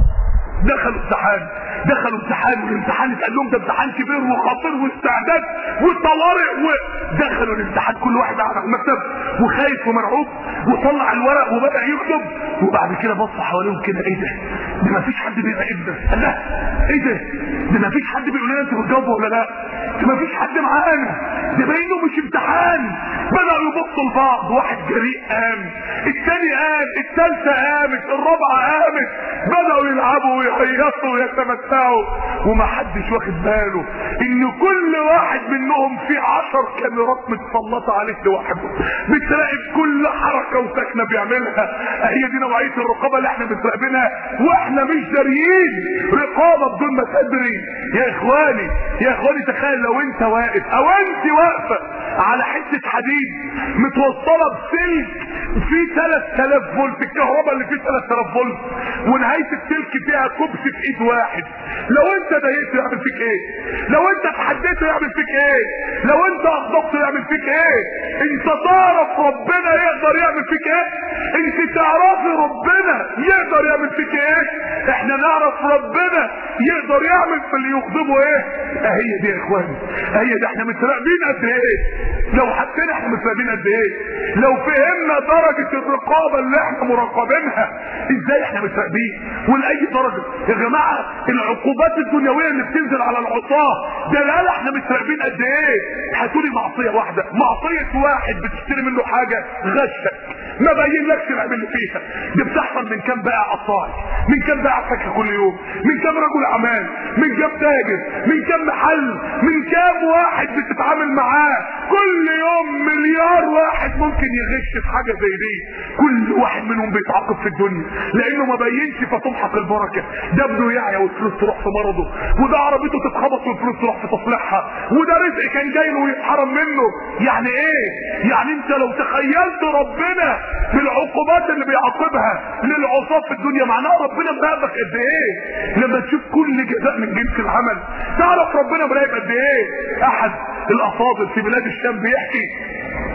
A: دخلوا امتحان دخلوا امتحان والامتحان اتقال لهم ده امتحان كبير وخطير واستعداد وطوارئ ودخلوا الامتحان كل واحد قاعد على المكتب وخايف ومرعوب وطلع الورق وبدا يكتب وبعد كده بص حواليهم كده ايه ده؟ ده مفيش حد بيراقبنا قال لا ايه ده؟ ده مفيش حد بيقول لنا انتوا بتجاوبوا ولا لا؟ ده مفيش حد معانا ده باينه مش امتحان بدأوا يبصوا لبعض واحد جريء قام الثاني قام الثالثة قامت الرابعة قامت بدأوا يلعبوا ويهيصوا ويتمتعوا ومحدش واخد باله ان كل واحد منهم في عشر كاميرات متسلطة عليه لوحده بتراقب كل حركة وسكنة بيعملها هي دي نوعية الرقابة اللي احنا بنراقبينها واحنا مش داريين رقابة بدون ما تدري يا اخواني يا اخواني تخيل لو انت واقف او انت واقفة على حتة حديد متوصلة بسلك في 3000 فولت الكهرباء اللي فيه 3000 فولت ونهاية السلك فيها كبس في ايد واحد لو انت ضايقته يعمل فيك ايه لو انت اتحديته يعمل فيك ايه لو انت اغضبته يعمل فيك ايه انت تعرف ربنا يقدر يعمل فيك ايه انت تعرفي ربنا يقدر يعمل فيك ايه احنا نعرف ربنا يقدر يعمل في اللي يغضبه ايه اهي دي يا اخواني اهي دي احنا متراقبين قد ايه لو حسينا احنا متراقبين قد ايه لو فهمنا درجة الرقابة اللي احنا مراقبينها ازاي احنا متراقبين ولاي درجة يا جماعة العقوبات الدنيوية اللي بتنزل على العصاة ده لا احنا متراقبين قد ايه هتقولي معصية واحدة معصية واحد بتشتري منه حاجة غشك ما بين لكش العيب اللي فيها دي بتحصل من كام بائع قطاعي من كام بائع فاكهه كل يوم من كام رجل اعمال من كام تاجر من كام محل من كام واحد بتتعامل معاه كل يوم مليار واحد ممكن يغش في حاجه زي دي كل واحد منهم بيتعاقب في الدنيا لانه ما بينش فتمحق البركه ده ابنه يعيا والفلوس تروح في مرضه وده عربيته تتخبط والفلوس تروح في تصليحها وده رزق كان جاي له ويتحرم منه يعني ايه يعني انت لو تخيلت ربنا بالعقوبات اللي بيعاقبها للعصاة في الدنيا معناها ربنا مراقبك قد ايه لما تشوف كل جزاء من جنس العمل تعرف ربنا مراقب قد ايه احد الافاضل في بلاد الشام بيحكي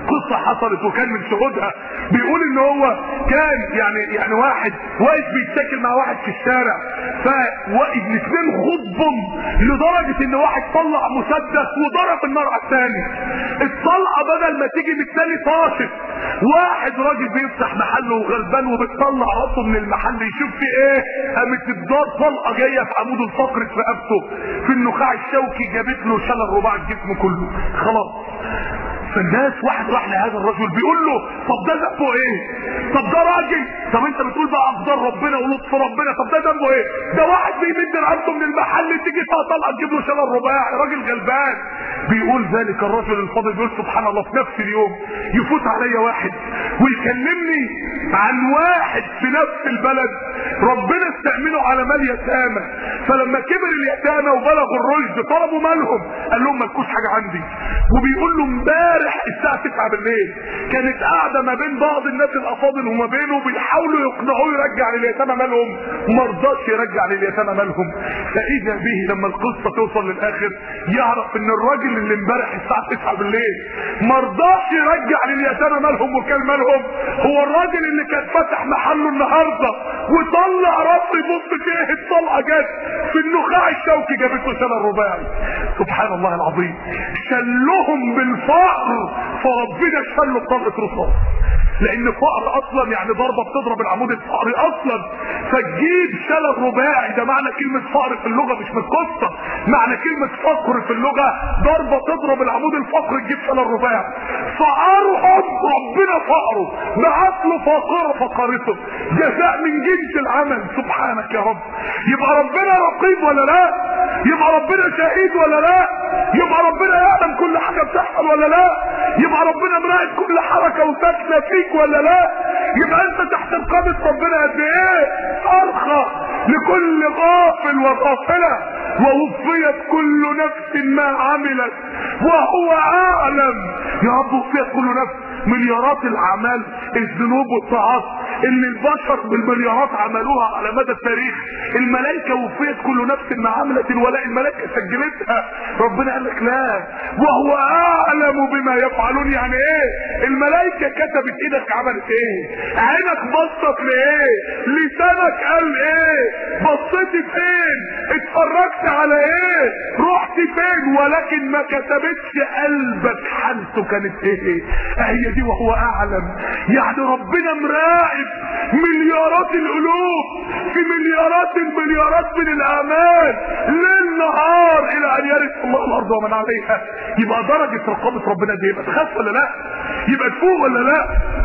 A: قصة حصلت وكان من شهودها بيقول ان هو كان يعني يعني واحد واقف بيتشكل مع واحد في الشارع فالاثنين خضهم لدرجة ان واحد طلع مسدس وضرب النار على الثاني الطلقة بدل ما تيجي من الثاني طاشت واحد راجل بيفتح محله وغلبان وبتطلع راسه من المحل يشوف في ايه قامت الدار طلقة جاية في عمود الفقر في رقبته في النخاع الشوكي جابت له شلل رباع الجسم كله خلاص فالناس واحد راح لهذا الرجل بيقول له طب ده ذنبه ايه طب ده راجل طب انت بتقول بقى اقدار ربنا ولطف ربنا طب ده ذنبه ايه ده واحد بيمد رقبته من المحل تيجي طلقه تجيب له شلل رباعي راجل غلبان بيقول ذلك الرجل الفاضل بيقول سبحان الله في نفس اليوم يفوت عليا واحد ويكلمني عن واحد في نفس البلد ربنا استأمنه على مال يتامى فلما كبر اليتامى وبلغوا الرشد طلبوا مالهم قال لهم مالكوش حاجه عندي وبيقول له امبارح الساعه 9 بالليل كانت قاعده ما بين بعض الناس الافاضل وما بينه بيحاولوا يقنعوه يرجع لليتامى مالهم ما رضاش يرجع لليتامى مالهم فاذا به لما القصه توصل للاخر يعرف ان الراجل اللي امبارح الساعه 9 بالليل ما رضاش يرجع لليتامى مالهم وكان مالهم هو الراجل اللي كان فاتح محله النهارده وطلع راسه يبص فيه الطلقه جت في النخاع الشوكي جابت له شلل رباعي سبحان الله العظيم شلهم بالفقر فربنا شله بطلقه رصاص لان فقر اصلا يعني ضربه بتضرب العمود الفقري اصلا فتجيب شلل رباعي ده معنى كلمه فقر في اللغه مش من القصه معنى كلمه فقر في اللغه ضربه تضرب العمود الفقري تجيب شلل رباعي فقرهم ربنا فقره بعت له فقره فقرته جزاء من جنس العمل سبحانك يا رب يبقى ربنا رقيب ولا لا يبقى ربنا شهيد ولا لا يبقى ربنا يعلم كل حاجه بتحصل ولا لا يبقى ربنا مراقب كل حركه وسكنه فيك ولا لا يبقى انت تحت رقابه ربنا قد ايه صرخه لكل غافل وغافله ووفيت كل نفس ما عملت وهو اعلم يا رب وفيت كل نفس مليارات الاعمال الذنوب والطاعات اللي البشر بالمليارات عملوها على مدى التاريخ الملائكه وفيت كل نفس ما عملت الولاء الملائكه سجلتها ربنا قال لك لا وهو اعلم بما يفعلون يعني ايه الملائكه كتبت ايدك عملت ايه عينك بصت لايه لسانك قال ايه بصيتي فين اتفرجت على ايه رحت فين ولكن ما كتبتش قلبك حالته كانت ايه هي دي وهو اعلم يعني ربنا مراقب مليارات القلوب في مليارات المليارات من الاعمال ليل نهار الى ان يرث الله الارض ومن عليها يبقى درجه رقابه ربنا دي يبقى تخاف ولا لا يبقى تفوق ولا لا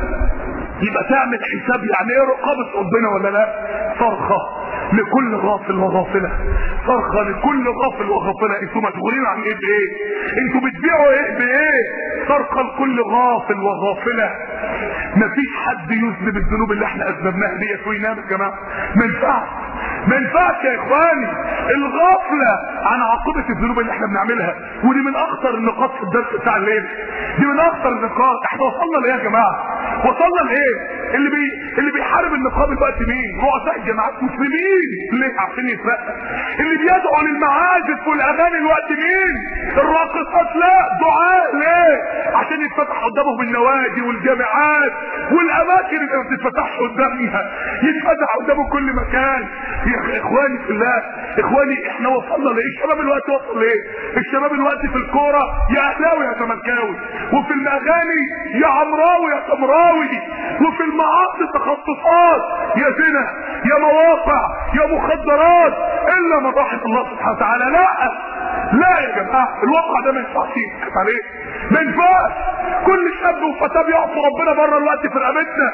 A: يبقى تعمل حساب يعني ايه رقابه ربنا ولا لا صرخه لكل غافل وغافله صرخه لكل غافل وغافله انتوا مشغولين عن ايه بايه انتوا بتبيعوا ايه بايه صرخه لكل غافل وغافله مفيش حد يذنب الذنوب اللي احنا اذنبناها ديت وينام يا جماعه ما ينفعش ما ينفعش يا اخواني الغفله عن عاقبه الذنوب اللي احنا بنعملها ودي من اخطر النقاط في الدرس بتاع الليل دي من اخطر النقاط احنا وصلنا لايه يا جماعه وصلنا لايه اللي بي اللي بيحارب النقاب الوقت مين رؤساء الجماعات مسلمين ليه عشان يترقى اللي بيدعوا للمعازف والاغاني الوقت مين الراقصات لا دعاء ليه عشان يتفتح قدامهم النوادي والجامعات والاماكن اللي ما بتتفتحش قدامها يتفتح قدامه كل مكان يا اخواني في الله اخواني احنا وصلنا لايه الشباب الوقت وصل لايه الشباب الوقت في الكوره يا اهلاوي يا زملكاوي وفي الاغاني يا عمراوي يا سمراوي وفي المعاصي تخصصات يا زنا يا مواقع يا مخدرات الا من رحم الله سبحانه وتعالى لا لا يا جماعه الواقع ده ما ينفعش يتكتب عليه ما ينفعش كل شاب وفتاه بيعصوا ربنا بره الوقت في رقبتنا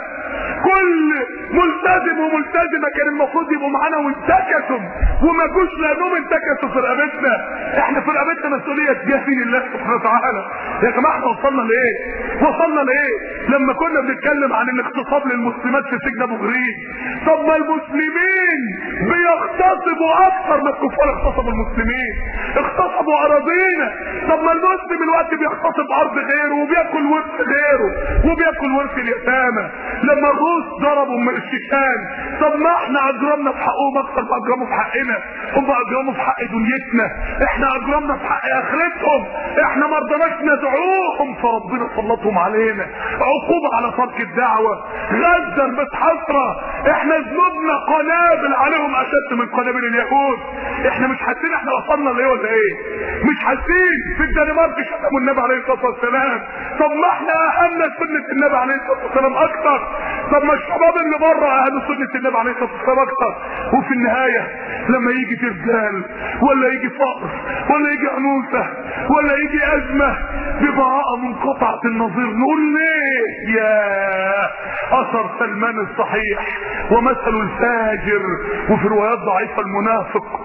A: كل ملتزم وملتزمه كان المفروض يبقوا معانا وانتكسوا وما جوش لانهم انتكسوا في رقبتنا احنا في رقبتنا مسؤوليه تجاه دين الله سبحانه وتعالى يا جماعه احنا وصلنا لايه؟ وصلنا لايه؟ لما كنا بنتكلم عن الاغتصاب للمسلمات في سجن ابو غريب طب ما المسلمين بيغتصبوا اكثر ما الكفار اغتصبوا المسلمين اغتصبوا اراضينا طب ما المسلم الوقت بيغتصب ارض غيره وبياكل ورث غيره وبياكل ورث اليتامى لما لما الروس ضربوا من الشيشان طب ما احنا اجرمنا في حقهم اكثر ما اجرموا في حقنا هم اجرموا في حق دنيتنا احنا اجرمنا في حق اخرتهم احنا ما رضناش ندعوهم فربنا سلطهم علينا عقوبة على ترك الدعوة غزة متحصرة احنا ذنوبنا قنابل عليهم اشد من قنابل اليهود احنا مش حاسين احنا وصلنا لايه ولا ايه مش حاسين في الدنمارك شتموا النبي عليه الصلاه والسلام طب ما احنا اهلنا سنه النبي عليه الصلاه والسلام اكتر طب ما الشباب اللي بره اهلوا سنه النبي عليه الصلاه والسلام اكتر وفي النهايه لما يجي زلزال ولا يجي فقر ولا يجي عنوسه ولا يجي ازمه ببراءه منقطعه النظير نقول ليه يا اثر سلمان الصحيح ومثل الفاجر وفي روايات ضعيفه المنافق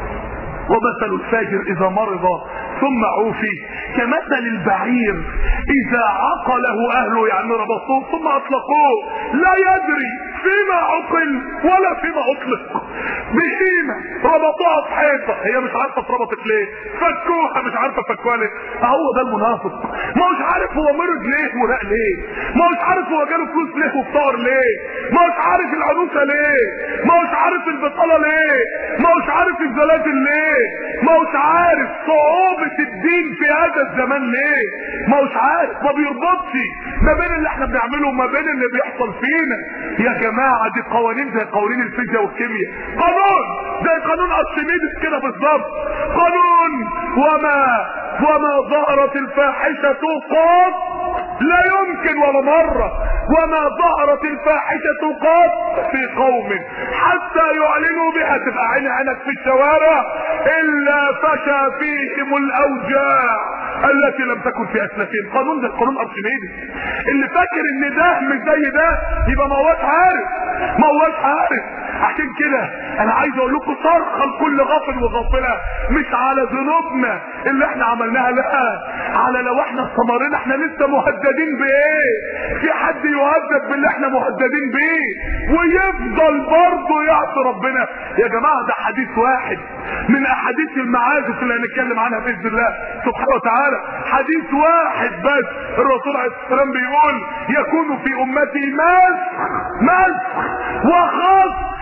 A: ومثل الفاجر اذا مرض ثم عوفي كمثل البعير اذا عقله اهله يعني ربطوه ثم اطلقوه لا يدري فيما عقل ولا فيما اطلق بهيمة ربطوها في حيطة هي مش عارفة اتربطت ليه فكوها مش عارفة فكوها ليه هو ده المنافق ما مش عارف هو مرض ليه وراق ليه ما مش عارف هو جاله فلوس ليه وفطار ليه ما مش عارف العنوسة ليه ما مش عارف البطالة ليه ما مش عارف الزلازل ليه ما مش عارف صعوبة الدين في هذا الزمان ليه ما مش عارف ما بيربطش ما بين اللي احنا بنعمله وما بين اللي بيحصل فينا يا جماعة دي قوانين زي قوانين الفيزياء والكيمياء قانون زي قانون ارشميدس كده بالظبط قانون وما وما ظهرت الفاحشة قط لا يمكن ولا مرة وما ظهرت الفاحشة قط في قوم حتى يعلنوا بها تبقى عين عينك في الشوارع الا فشى فيهم الاوجاع التي لم تكن في اسلافهم قانون ده قانون ارشميدس اللي فاكر ان ده مش زي ده يبقى ما هوش عارف ما هوش عارف عشان كده انا عايز اقول لكم صرخه لكل غافل وغافله مش على ذنوبنا اللي احنا عملناها لا على لو احنا استمرنا احنا لسه مهددين بايه في حد يهدد باللي احنا مهددين بيه ويفضل برضه يعصي ربنا يا جماعه ده حديث واحد من احاديث المعازف اللي هنتكلم عنها باذن الله سبحانه وتعالى حديث واحد بس الرسول عليه الصلاه والسلام بيقول يكون في امتي مسخ مسخ وخص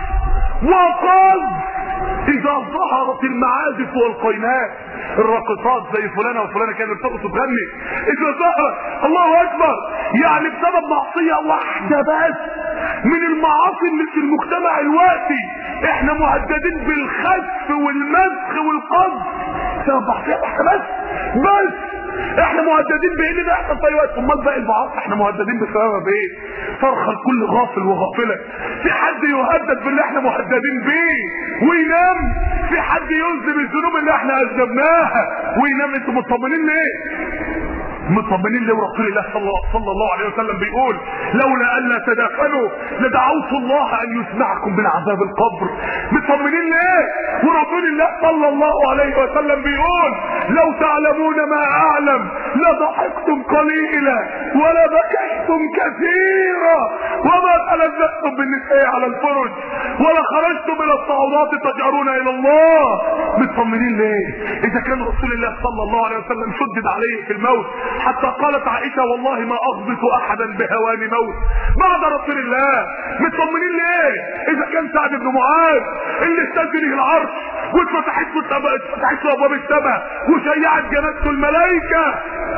A: وقذف اذا ظهرت المعازف والقينات الراقصات زي فلانه وفلانه كانت بترقص وتغني اذا ظهر الله اكبر يعني بسبب معصيه واحده بس من المعاصي اللي في المجتمع الوقتي احنا مهددين بالخسف والمسخ والقذف بسبب معصيه واحده بس بس احنا مهددين بايه ده يحصل في اي وقت امال باقي المعاصي احنا مهددين بسبب ايه صرخه لكل غافل وغافله في حد يهدد باللي احنا مهددين بيه وينام في حد يذنب الذنوب اللي احنا اذنبناها وينام انتوا مطمنين ليه مطمنين ليه ورسول الله صلى الله, صلى الله عليه وسلم بيقول لولا الا تدافنوا لدعوت الله ان يسمعكم من عذاب القبر مطمنين ليه ورسول الله صلى الله عليه وسلم بيقول لو تعلمون ما اعلم لضحكتم قليلا ولا بكيتم كثيرا وما تلذذتم بالنساء على الفرج ولا خرجتم الى الصعودات تجأرون الى الله مطمنين ليه اذا كان رسول الله صلى الله عليه وسلم شدد عليه في الموت حتى قالت عائشة والله ما اغبط احدا بهوان موت بعد رسول الله مطمنين ليه اذا كان سعد بن معاذ اللي استاذنه العرش واتفتحت له اتفتحت له ابواب السماء وشيعت جنازته الملائكة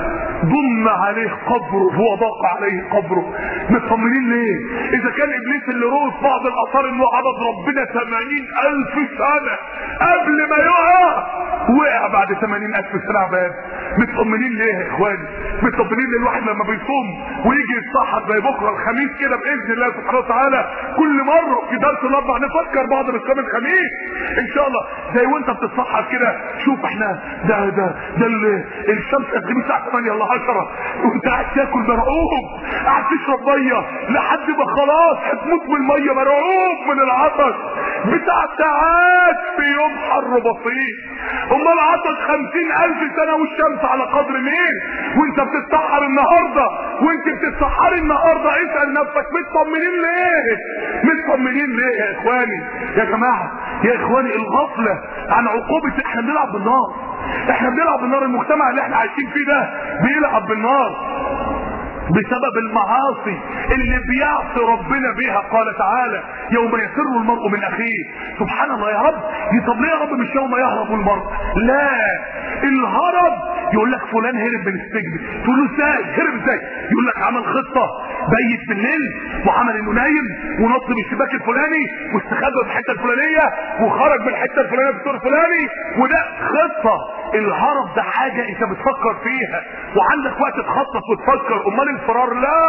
A: ضم عليه قبره وضاق عليه قبره مطمنين ليه اذا كان ابليس اللي روى في بعض الاثار انه عبد ربنا 80 الف سنة قبل ما يقع وقع بعد 80 الف سنة عباد مطمنين ليه يا اخواني مطمنين للواحد لما بيصوم ويجي يتسحر زي بكره الخميس كده باذن الله سبحانه وتعالى كل مره في درس الاربع نفكر بعض بصيام الخميس ان شاء الله زي وانت بتتسحر كده شوف احنا ده ده ده ال- الشمس هتجيب الساعه 8 ولا 10 وانت قاعد تاكل مرعوب قاعد تشرب ميه لحد ما خلاص هتموت من الميه مرعوب من العطش بتاع ساعات في يوم حر بسيط امال عطش خمسين الف سنه والشمس على قدر مين وانت بتتسحر النهارده وانت بتتسحري النهارده اسال نفسك مطمنين ليه مطمنين ليه يا اخواني يا جماعه يا اخواني الغفله عن عقوبه احنا بنلعب بالنار احنا بنلعب بالنار المجتمع اللي احنا عايشين فيه ده بيلعب بالنار بسبب المعاصي اللي بيعصي ربنا بيها قال تعالى يوم يفر المرء من اخيه سبحان الله يا رب دي طب ليه يا رب مش يوم يهرب المرء لا الهرب يقول لك فلان هرب من السجن تقول له ازاي هرب ازاي يقول لك عمل خطه بيت بالليل وعمل انه نايم ونط من الشباك الفلاني واستخبى في الحته الفلانيه وخرج من الحته الفلانيه في الدور الفلاني وده خطه الهرب ده حاجه انت بتفكر فيها وعندك وقت تخطط وتفكر امال الفرار لا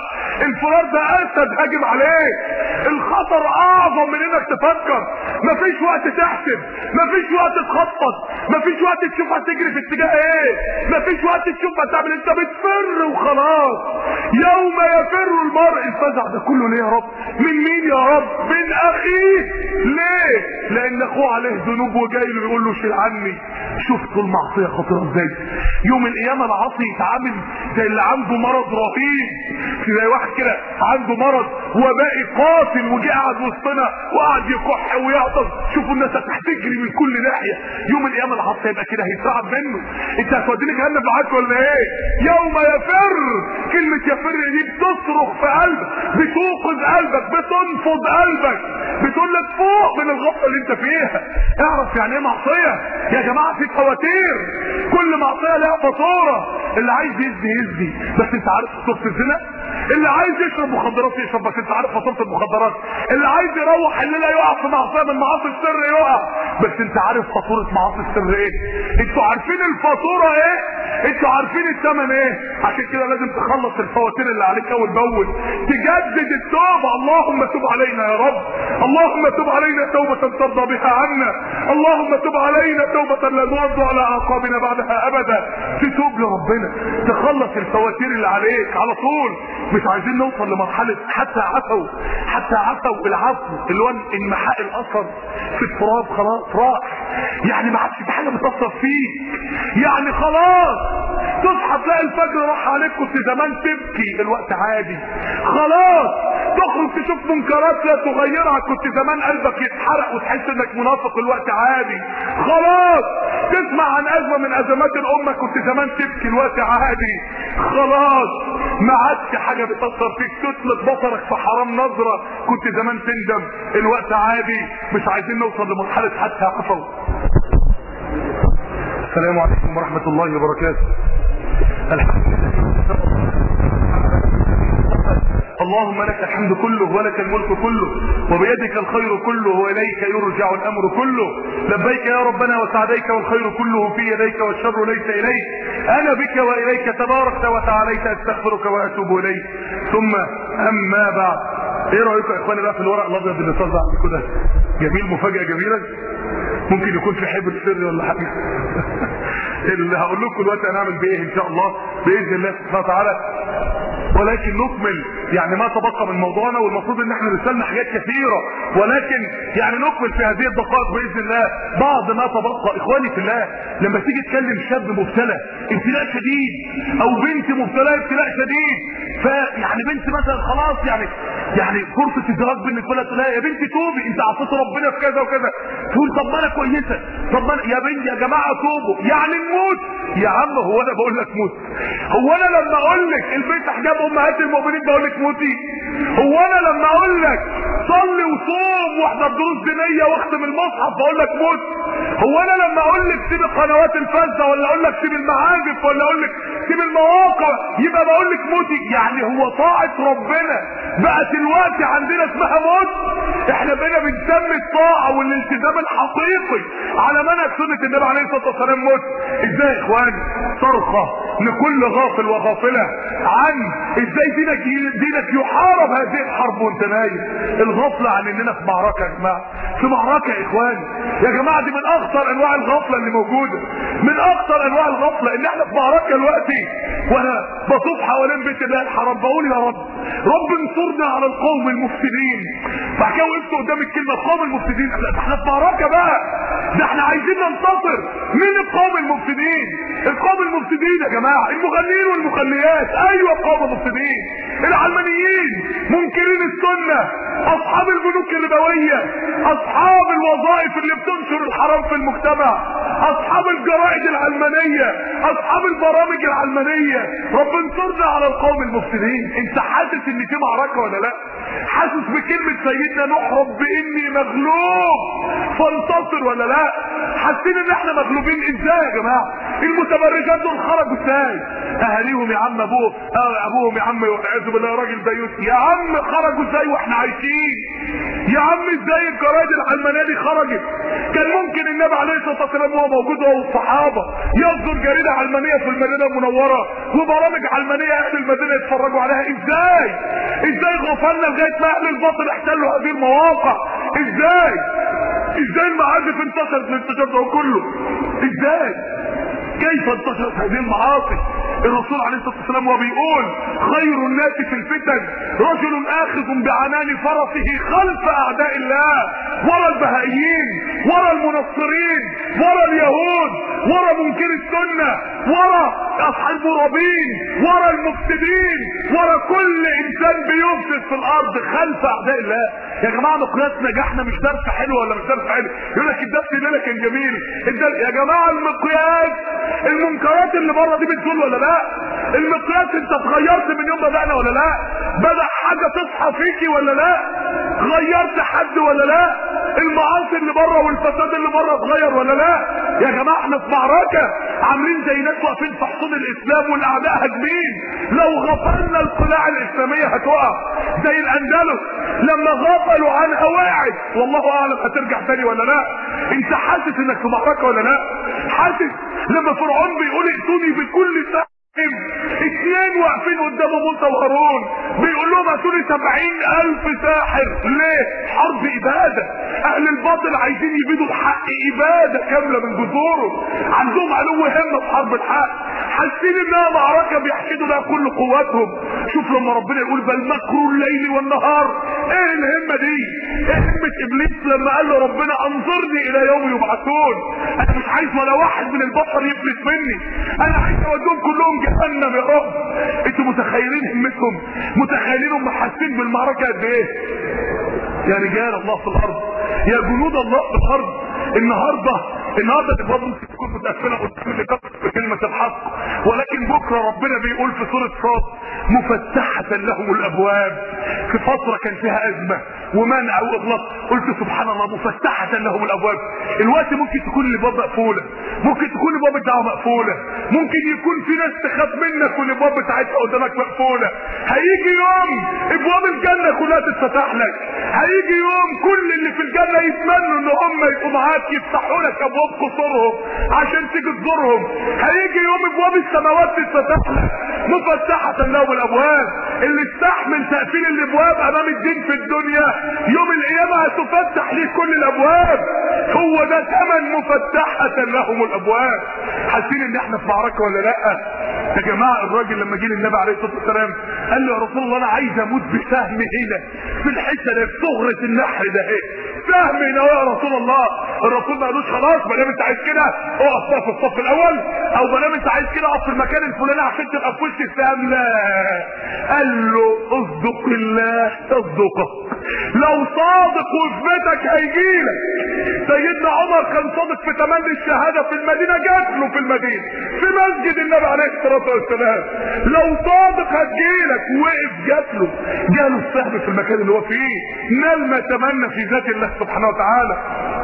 A: الفرار ده اسد هاجم عليك الخطر اعظم من انك تفكر مفيش وقت تحسب مفيش وقت تخطط مفيش وقت تشوف هتجري في اتجاه ايه مفيش وقت تشوف هتعمل انت بتفر وخلاص يوم يفر المرء الفزع ده كله ليه يا رب من مين يا رب من اخيه ليه لان اخوه عليه ذنوب وجاي له يقول له شيل عني شفتوا المعصيه خطيره ازاي يوم القيامه العاصي يتعامل زي اللي عنده مرض رهيب زي واحد كده عنده مرض وباقي قاتل وجه قاعد وسطنا وقعد يكح ويعطس شوفوا الناس هتجري من كل ناحيه يوم القيامه العاصي يبقى كده هيترعب منه انت هتوديني جهنم معاك ولا ايه يوم يفر كلمه يفر دي بتصرخ في قلبك بتوقظ قلبك بتنفض قلبك بتقول لك فوق من الغفله اللي انت فيها اعرف يعني ايه معصيه يا جماعه في فواتير كل معصيه لها فاتوره اللي عايز يزني يزني بس انت عارف فاتوره الزنا اللي عايز يشرب مخدرات يشرب بس انت عارف فاتوره المخدرات اللي عايز يروح الليله يقع في معصيه من معاصي السر يقع بس انت عارف فاتوره معاصي السر ايه انتوا عارفين الفاتوره ايه انتوا عارفين الثمن ايه عشان كده لازم تخلص الفواتير اللي عليك اول باول تجدد التوبه اللهم تب علينا يا رب اللهم تب علينا توبه ترضى بها عنا اللهم تب علينا توبه لا نرد على اعقابنا بعدها ابدا تتوب لربنا تخلص الفواتير اللي عليك على طول مش عايزين نوصل لمرحله حتى عفوا حتى عفوا العفو اللي هو انمحاء الاثر في التراب خلاص راح يعني ما عادش في حاجه بتاثر فيك يعني خلاص تصحى تلاقي الفجر راح عليك كنت زمان تبكي الوقت عادي خلاص تخرج تشوف منكرات لا تغيرها كنت زمان قلبك يتحرق وتحس انك منافق الوقت عادي خلاص تسمع عن ازمه من ازمات الامه كنت زمان تبكي الوقت عادي خلاص ما عادش حاجه بتاثر فيك تطلق بصرك في حرام نظره كنت زمان تندم الوقت عادي مش عايزين نوصل لمرحله حتى عفوا السلام عليكم ورحمه الله وبركاته الحمد لله اللهم لك الحمد كله ولك الملك كله وبيدك الخير كله واليك يرجع الامر كله لبيك يا ربنا وسعديك والخير كله في يديك والشر ليس اليك انا بك واليك تباركت وتعاليت استغفرك واتوب اليك ثم اما بعد ايه رايكم يا اخواني بقى في الورق الابيض اللي طلع عندكم ده جميل مفاجاه جميله ممكن يكون في حبر سري ولا حاجه اللي هقول لكم دلوقتي هنعمل بايه ان شاء الله باذن الله سبحانه وتعالى ولكن نكمل يعني ما تبقى من موضوعنا والمفروض ان احنا رسالنا حاجات كثيره ولكن يعني نكمل في هذه الدقائق باذن الله بعض ما تبقى اخواني في الله لما تيجي تكلم شاب مبتلى ابتلاء شديد او بنت مبتلى ابتلاء شديد فيعني بنت مثلا خلاص يعني يعني فرصه الزواج بالنسبه لها تقول لها يا بنتي توبي انت عصيت ربنا في كذا وكذا تقول طب ما انا كويسه طب ما أنا يا بنتي يا جماعه توبوا يعني نموت يا عم هو انا بقول لك موت هو انا لما اقول لك البيت حجاب امهات المؤمنين بقول لك موتي هو انا لما اقول لك صلي وصوم واحضر دروس دينيه واختم المصحف بقول لك موت هو انا لما اقول لك سيب القنوات الفاسده ولا اقول لك سيب المعازف ولا اقول لك سيب المواقع يبقى بقول لك موتي يعني هو طاعه ربنا بقت الوقت عندنا اسمها موت احنا بقينا بنسمي الطاعه والالتزام الحقيقي على منهج سنه النبي عليه الصلاه والسلام موت ازاي يا اخوان صرخه لكل غافل وغافله عن ازاي دينك دينك يحارب هذه الحرب وانت نايم الغفله عن اننا في معركه يا جماعه في معركه يا اخوان يا جماعه دي من اخطر انواع الغفله اللي موجوده من اخطر انواع الغفله ان احنا في معركه دلوقتي وانا بطوف حوالين بيت الله الحرام بقول يا رب رب انصرنا على القوم المفسدين بعد كده وقفت قدام الكلمه القوم المفسدين لا ده احنا في معركه بقى ده احنا عايزين ننتصر مين القوم المفسدين القوم المفسدين يا جماعه المغنيين والمغنيات ايوه القوم المفسدين العلمانيين منكرين السنه اصحاب البنوك الربويه اصحاب الوظائف اللي بتنشر الحرام في المجتمع اصحاب الجرائد العلمانية اصحاب البرامج العلمانية رب انصرنا على القوم المفسدين انت حاسس ان في معركة ولا لا حاسس بكلمة سيدنا نوح رب اني مغلوب فانتصر ولا لا حاسين ان احنا مغلوبين ازاي يا جماعة المتبرجات دول خرجوا ازاي اهاليهم يا عم ابوه اه ابوهم يا عم والعياذ بالله راجل ديوث يا عم خرجوا ازاي واحنا عايشين يا عم ازاي الجرايد العلمانيه دي خرجت كان ممكن النبي عليه الصلاه والسلام وهو موجود هو والصحابه يصدر جريده علمانيه في المدينه المنوره وبرامج علمانيه اهل المدينه يتفرجوا عليها ازاي ازاي غفلنا لغايه ما اهل الباطل احتلوا هذه المواقع ازاي ازاي المعازف انتشرت الانتشار ده كله ازاي كيف انتشرت هذه المعاصي الرسول عليه الصلاه والسلام وهو بيقول خير الناس في الفتن رجل اخذ بعنان فرسه خلف اعداء الله ورا البهائيين ورا المنصرين ورا اليهود ورا منكر السنه ورا اصحاب المرابين ورا المفسدين ورا كل انسان بيفسد في الارض خلف اعداء الله يا جماعه مقياس نجاحنا مش درس حلو ولا مش درس حلو يقول لك الدرس الليله كان جميل الدرس يا جماعه المقياس المنكرات اللي بره دي بتزول ولا لا المقياس انت اتغيرت من يوم بدأنا ولا لا بدأ حاجة تصحى فيكي ولا لا غيرت حد ولا لا المعاصي اللي بره والفساد اللي بره اتغير ولا لا يا جماعة احنا في معركة عاملين زي ناس واقفين في حصون الاسلام والاعداء هاجمين لو غفلنا القلاع الاسلامية هتقع زي الاندلس لما غفلوا عنها وقعت والله اعلم هترجع تاني ولا لا انت حاسس انك في معركة ولا لا حاسس لما فرعون بيقول ائتوني بكل ساعة اثنين واقفين قدام موسى وهارون بيقول لهم هاتولي سبعين الف ساحر ليه حرب ابادة اهل الباطل عايزين يبيدوا الحق ابادة كاملة من جذوره عندهم علو همة في حرب الحق حاسين انها معركة بيحشدوا لها كل قواتهم شوف لما ربنا يقول بل مكر الليل والنهار ايه الهمة دي ايه همة ابليس لما قال له ربنا انظرني الى يوم يبعثون انا مش عايز ولا واحد من البشر يفلت مني انا عايز اوديهم كلهم جهنم يا رب انتوا متخيلين همتهم متخيلين هم حاسين بالمعركة قد ايه يا رجال الله في الارض يا جنود الله في الارض النهارده النهارده الابواب ممكن تكون متقفله قدام اللي بكلمه الحق ولكن بكره ربنا بيقول في سوره صاد مفتحه لهم الابواب في فتره كان فيها ازمه ومنع واغلاق قلت سبحان الله مفتحه لهم الابواب الوقت ممكن تكون الابواب مقفوله ممكن تكون ابواب الدعوه مقفوله ممكن يكون في ناس تخاف منك والابواب بتاعتها قدامك مقفوله هيجي يوم ابواب الجنه كلها تتفتح لك هيجي يوم كل اللي في الجنه يتمنوا ان هم يبقوا معاك يفتحوا لك ابواب قصورهم عشان تيجي تزورهم هيجي يوم ابواب السماوات تتفتح لك مفتحه لهم الابواب اللي استحمل تقفيل الابواب امام الدين في الدنيا يوم القيامه هتفتح ليه كل الابواب هو ده ثمن مفتحه لهم الابواب حاسين ان احنا في معركه ولا لا يا جماعه الراجل لما جه للنبي عليه الصلاه والسلام قال له يا رسول الله انا عايز اموت بسهم هنا في الحته ده في ثغره النحر ده اهي سهم هنا يا رسول الله الرسول ما قالوش خلاص ما دام انت عايز كده اقف بقى في الصف الاول او ما دام انت عايز كده اقف في المكان الفلاني عشان تبقى في وش السهم لا قال له اصدق الله تصدقك لو صادق وفي بيتك هيجيلك سيدنا عمر كان صادق في تمني الشهادة في المدينة جات له في المدينة في مسجد النبي عليه الصلاة والسلام لو صادق هتجيلك وقف جات له جاله السهم في المكان اللي هو فيه نال ما تمنى في ذات الله سبحانه وتعالى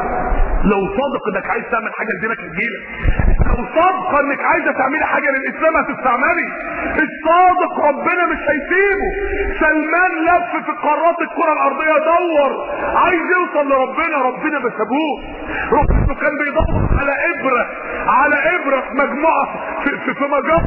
A: لو صادق انك عايز تعمل حاجه لدينك هتجيلك لو صادق انك عايزه تعملي حاجه للاسلام هتستعملي الصادق ربنا مش هيسيبه سلمان لف في قارات الكره الارضيه دور عايز يوصل لربنا ربنا ما سابوش ربنا كان بيدور على ابره على ابره في مجموعه في, في, في مجره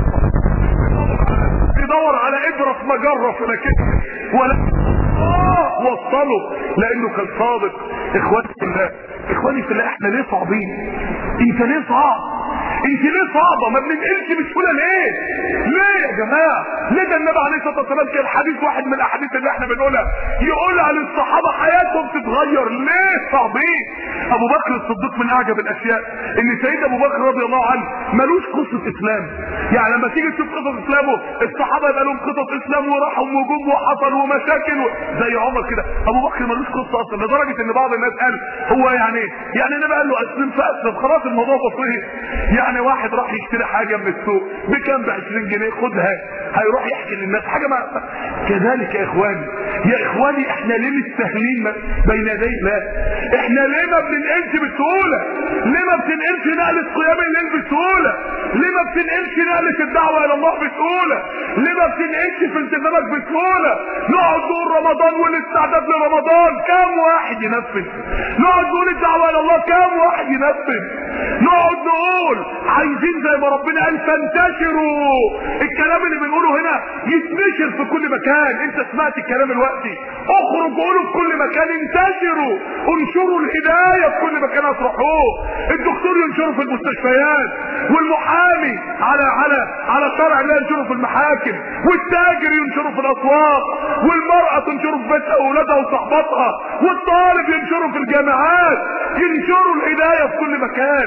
A: بيدور على ابره في مجره في لكن ولا آه وصله لانه كان صادق اخواني في الله اخواني في الله احنا ليه صعبين انت ليه صعب انت ليه صعبه ما بننقلش بسهوله ليه ليه يا جماعه ليه ده النبي عليه الصلاه والسلام كان حديث واحد من الاحاديث اللي احنا بنقولها يقولها للصحابه حياتهم تتغير ليه صعبين ابو بكر الصديق من اعجب الاشياء ان سيدنا ابو بكر رضي الله عنه ملوش قصه اسلام يعني لما تيجي تشوف قصص اسلامه الصحابه يبقى لهم قصص اسلام وراحوا وجوم وحصل ومشاكل و... زي عمر كده ابو بكر ملوش قصه اصلا لدرجه ان بعض الناس قال هو يعني يعني النبي قال له اسلم فاسلم خلاص الموضوع بسيط يعني واحد راح يشتري حاجه من السوق بكام ب 20 جنيه خدها هيروح يحكي للناس حاجه ما كذلك يا اخواني يا اخواني احنا ليه مستهلين بين يدي الله احنا ليه ما بننقلش بسهوله ليه ما بتنقلش نقله قيام الليل بسهوله ليه ما بتنقلش نقله الدعوه الى الله بسهوله ليه ما بتنقلش في التزامك بسهوله نقعد نقول رمضان والاستعداد لرمضان كام واحد ينفذ نقعد نقول الدعوه الى الله كام واحد ينفذ نقعد نقول عايزين زي ما ربنا قال فانتشروا الكلام اللي بنقوله هنا يتنشر في كل مكان انت سمعت الكلام دلوقتي اخرج قولوا في كل مكان انتشروا انشروا الهدايه في كل مكان هتروحوه الدكتور ينشره في المستشفيات والمحامي على على على شرع الله ينشره في المحاكم والتاجر ينشره في الاسواق والمراه تنشره في بيت اولادها وصحباتها والطالب ينشره في الجامعات ينشروا الهدايه في كل مكان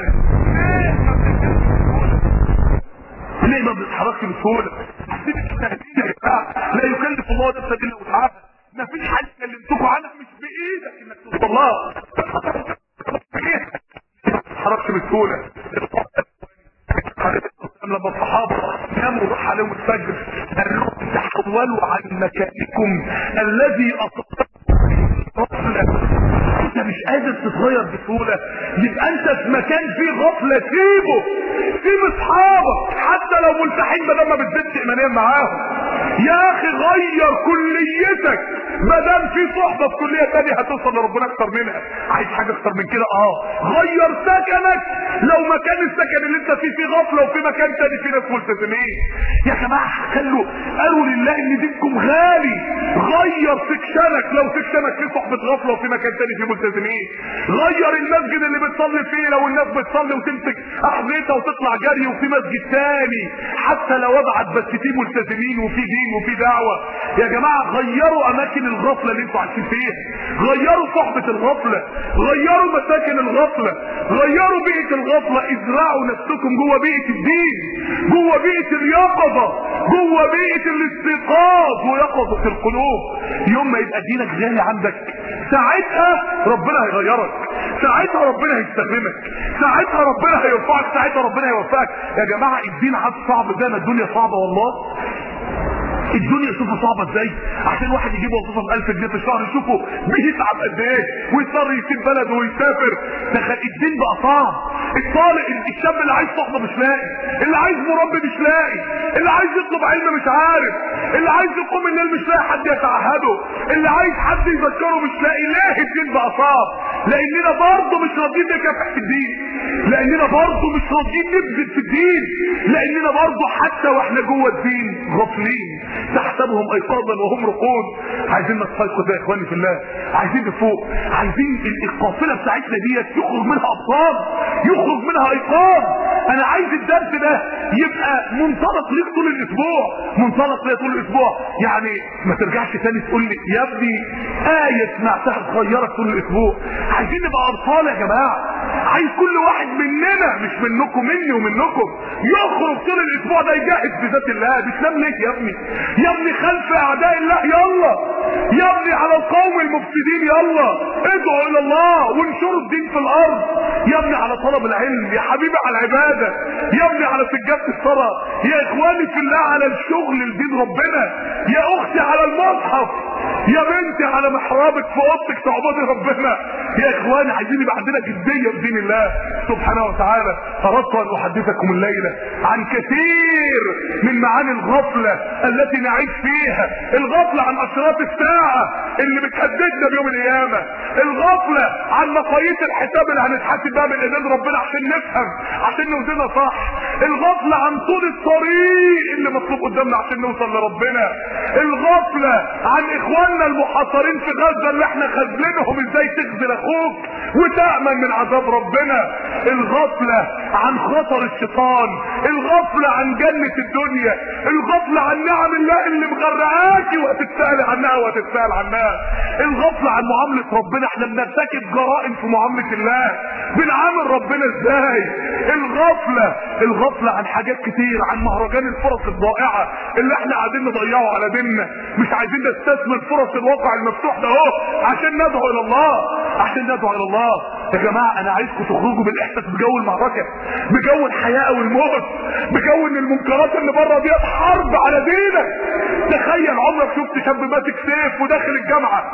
A: ليه ما بنتحركش بسهوله عايزين التهديد يا جماعه لا يكلف الله نفسا الا وسعها ما فيش حاجه كلمتكم عنها مش بايدك انك توصل لها ما تتحركش بسهوله لما الصحابه ناموا راح عليهم الفجر قال لهم تحولوا عن مكانكم الذي اصبتم انت مش قادر تتغير بسهولة يبقى انت في مكان فيه غفلة سيبه سيب اصحابك حتى لو ملتحين ما دام ما بتزيدش ايمانيا معاهم يا اخي غير كليتك ما دام في صحبة في كلية تانية هتوصل لربنا اكتر منها عايز حاجة اكتر من كده اه غير سكنك لو مكان السكن اللي انت فيه فيه غفلة وفي مكان تاني فيه ناس ملتزمين يا جماعة خلوا قالوا لله ان دينكم غالي غير سكشنك لو سكشنك فيه صحبة غفلة وفي مكان تاني فيه ملتزمين غير المسجد اللي بتصلي فيه لو الناس بتصلي وتمسك احذيتها وتطلع جري وفي مسجد تاني حتى لو ابعد بس فيه ملتزمين وفي دين وفي دعوة يا جماعة غيروا اماكن الغفلة اللي انتوا عايشين فيها غيروا صحبة الغفلة غيروا مساكن الغفلة غيروا بيئة الغفلة ازرعوا نفسكم جوه بيئة الدين جوه بيئة اليقظة جوه بيئة الاستيقاظ ويقظة القلوب يوم ما يبقى دينك غالي عندك ساعتها ربنا هيغيرك ساعتها ربنا هيستخدمك ساعتها ربنا هيرفعك ساعتها ربنا هيوفقك يا جماعة الدين عاد صعب زي ما الدنيا صعبة والله الدنيا شوفوا صعبة ازاي عشان واحد يجيب وظيفة ب 1000 جنيه في الشهر يشوفوا بيتعب قد ايه ويضطر يسيب بلده ويسافر دخل الدين بقى صعب الطالب الشاب اللي عايز صحبة مش لاقي اللي عايز مربي مش لاقي اللي عايز يطلب علم مش عارف اللي عايز يقوم الليل مش لاقي حد يتعهده اللي عايز حد يذكره مش لاقي ليه الدين بقى صعب لاننا برضه مش راضيين نكافح في الدين لاننا برضه مش راضيين نبذل في الدين لاننا برضه حتى واحنا جوه الدين غافلين تحسبهم ايقاظا وهم رقود عايزين نستيقظ يا اخواني في الله عايزين نفوق عايزين القافله بتاعتنا ديت يخرج منها ابطال يخرج منها ايقاظ انا عايز الدرس ده يبقى منطلق ليك طول الاسبوع منطلق ليا طول الاسبوع يعني ما ترجعش تاني تقول لي يا ابني ايه سمعتها تغيرك طول الاسبوع عايزين نبقى ابطال يا جماعه عايز كل واحد مننا مش منكم مني ومنكم يخرج طول الاسبوع ده يجاهد في ذات الله بتنام ليه يا ابني يا ابني خلف اعداء الله يلا يا ابني على القوم المفسدين يلا ادعوا الى الله وانشروا الدين في الارض يا ابني على طلب العلم يا حبيبي على العبادة يا ابني على سجادة الصلاة يا اخواني في الله على الشغل لدين ربنا يا اختي على المصحف يا بنتي على محرابك في اوضتك تعبدي ربنا يا اخواني عايزين يبقى عندنا جديه في دين الله سبحانه وتعالى اردت ان احدثكم الليله عن كثير من معاني الغفله التي نعيش فيها الغفله عن اشراط الساعه اللي بتهددنا بيوم القيامه الغفله عن مقاييس الحساب اللي هنتحاسب بها من ايدين ربنا عشان نفهم عشان نوزنها صح الغفله عن طول الطريق اللي مطلوب قدامنا عشان نوصل لربنا الغفله عن اخواننا المحاصرين في غزه اللي احنا خازلينهم ازاي تخذل اخوك وتأمن من عذاب ربنا الغفلة عن خطر الشيطان الغفلة عن جنة الدنيا الغفلة عن نعم الله اللي مغرقاكي وهتتسأل عنها وهتتسأل عنها الغفلة عن معاملة ربنا احنا بنرتكب جرائم في معاملة الله بنعامل ربنا ازاي الغفلة الغفلة عن حاجات كتير عن مهرجان الفرص الضائعة اللي احنا قاعدين نضيعه على ديننا مش عايزين نستثمر فرص الواقع المفتوح ده اهو عشان ندعو الى الله عشان ندعو الى الله يا جماعة انا عايزكم تخرجوا بالاحساس بجو المعركة بجو الحياة والموت بجو ان المنكرات اللي بره دي حرب على دينك تخيل عمرك شفت شاب ماسك سيف وداخل الجامعة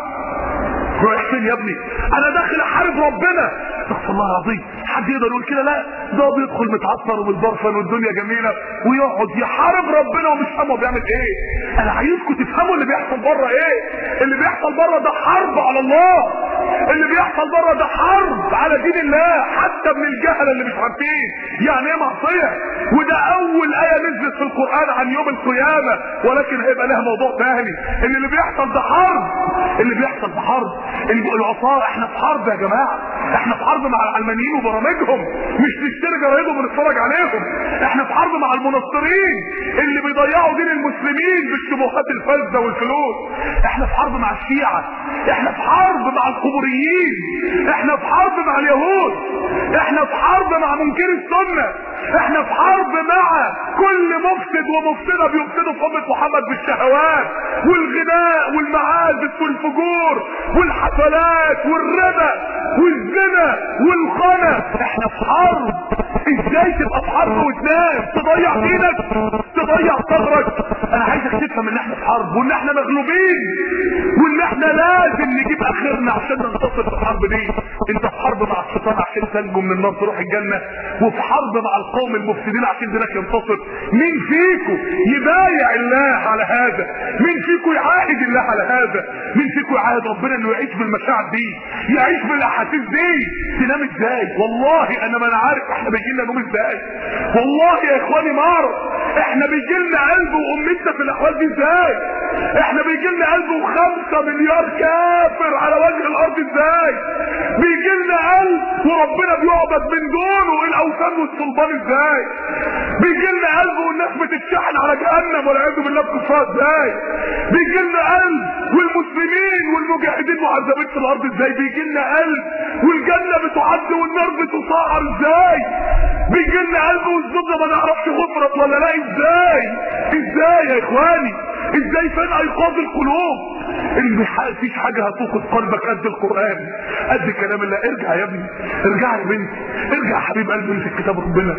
A: رايح فين يا ابني انا داخل احارب ربنا استغفر الله العظيم حد يقدر يقول كده لا ده بيدخل متعصر ومتبرفن والدنيا جميله ويقعد يحارب ربنا ومش فاهم هو بيعمل ايه انا عايزكم تفهموا اللي بيحصل بره ايه اللي بيحصل بره ده حرب على الله اللي بيحصل بره ده حرب على دين الله حتى من الجهله اللي مش عارفين يعني ايه معصيه وده اول ايه نزلت في القران عن يوم القيامه ولكن هيبقى لها موضوع تاني ان اللي بيحصل ده حرب اللي بيحصل ده حرب العصاه احنا في حرب يا جماعه احنا في حرب مع العلمانيين وبرامجهم مش نشتري جرايدهم ونتفرج عليهم احنا في حرب مع المنصرين اللي بيضيعوا دين المسلمين بالشبهات الفاسده والفلوس احنا في حرب مع الشيعه احنا في حرب مع القبوريين احنا في حرب مع اليهود احنا في حرب مع منكر السنه احنا في حرب مع كل مفسد ومفسده بيفسدوا في امه محمد بالشهوات والغناء والمعازف والفجور والحفلات والربا والزنا والخنا احنا في حرب ازاي تبقى في حرب وتنام تضيع دينك تضيع ثغرك انا عايزك تفهم ان احنا في حرب وان احنا مغلوبين وان احنا لازم نجيب اخرنا عشان ننتصر في الحرب دي انت في حرب مع الشيطان عشان تنجو من النار تروح الجنه وفي حرب مع القوم المفسدين عشان دينك ينتصر مين فيكم يبايع الله على هذا مين فيكم يعاهد الله على هذا مين فيكم يعاهد ربنا انه يعيش بالمشاعر دي يعيش بالاحاسيس دي تنام ازاي والله انا ما انا عارف احنا بيجي لنا نوم ازاي والله يا اخواني مرض احنا بيجي لنا قلب وامتنا في الاحوال دي ازاي احنا بيجي لنا قلب وخمسة مليار كافر على وجه الارض ازاي بيجي لنا قلب وربنا بيعبد من دونه الاوثان والصلبان ازاي بيجي لنا قلب والناس بتتشحن على جهنم والعياذ بالله بكفار ازاي بيجي لنا قلب والمسلمين والمجاهدين معذبين في الارض ازاي بيجي لنا قلب والجنه بتعد والنار بتصاعر ازاي بيجي لنا قلب والزبده ما نعرفش غفرت ولا لا ازاي ازاي يا اخواني ازاي فين ايقاظ القلوب اللي مفيش حاجه هتوقظ قلبك قد القران قد كلام الله ارجع يا ابني ارجع يا بنتي ارجع يا حبيب قلبي اللي في الكتاب ربنا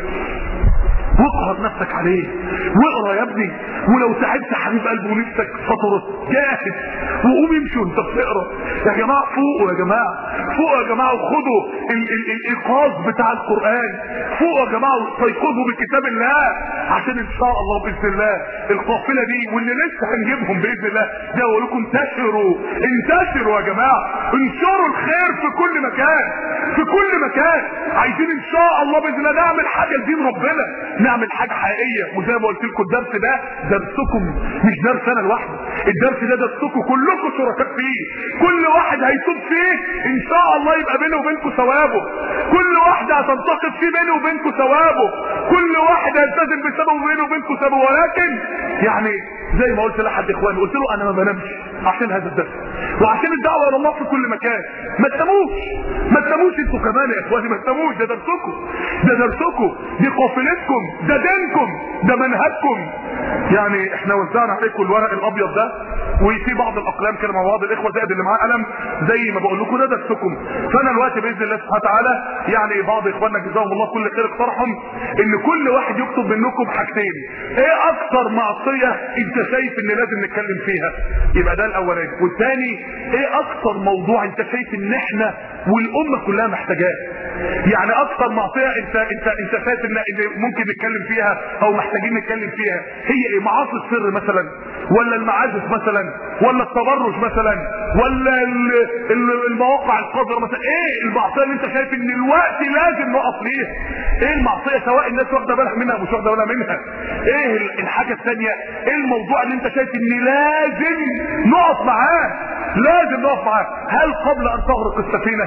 A: واقهر نفسك عليه واقرا يا ابني ولو تعبت حبيب قلبي ونفسك فطرت جاهز وقوم امشي وانت بتقرا يا جماعه فوقوا يا جماعه فوقوا يا جماعه وخدوا ال- ال- الايقاظ بتاع القران فوقوا يا جماعه واستيقظوا بكتاب الله عشان ان شاء الله باذن الله القافله دي واللي لسه هنجيبهم باذن الله ده اقول لكم انتشروا انتشروا يا جماعه انشروا الخير في كل مكان في كل مكان عايزين ان شاء الله باذن الله نعمل حاجه لدين ربنا نعمل حاجه حقيقيه وزي ما قلت لكم الدرس ده درسكم مش درس انا لوحدي الدرس ده درسكم كلكم شركاء فيه كل واحد هيتوب فيه ان شاء الله يبقى بيني وبينكم ثوابه كل واحده هتنتقد فيه بيني وبينكم ثوابه كل واحد هيلتزم بسببه بيني وبينكم ثوابه ولكن يعني زي ما قلت لاحد اخواني قلت له انا ما بنامش عشان هذا الدرس وعشان الدعوه الى الله في كل مكان ما تناموش ما تناموش انتوا كمان يا اخواني ما تناموش ده درسكم ده درسكم دي قافلتكم ده دينكم ده منهجكم يعني احنا وزعنا عليكم الورق الابيض ده وفي بعض الاقلام كده مع بعض الاخوه زائد اللي معاه قلم زي ما بقول لكم ده درسكم فانا دلوقتي باذن الله سبحانه وتعالى يعني بعض اخواننا جزاهم الله كل خير اقترحهم ان كل واحد يكتب منكم حاجتين ايه اكتر معصيه انت شايف ان لازم نتكلم فيها يبقى ده الاولاني والثاني ايه اكتر موضوع انت شايف ان احنا والامه كلها محتاجاه يعني اكتر معصيه انت انت انت شايف ان إن ممكن نتكلم فيها او محتاجين نتكلم فيها هي ايه معاصي السر مثلا ولا المعازف مثلا ولا التبرج مثلا ولا ال- ال- المواقع القذره مثلا ايه المعصيه اللي انت شايف ان الوقت لازم نقف فيها ايه المعصيه سواء الناس واخده بالها منها او مش واخده بالها منها ايه ال- الحاجه الثانيه ايه الموضوع اللي انت شايف ان لازم نقف معاه لازم نقف معاه هل قبل ان تغرق السفينه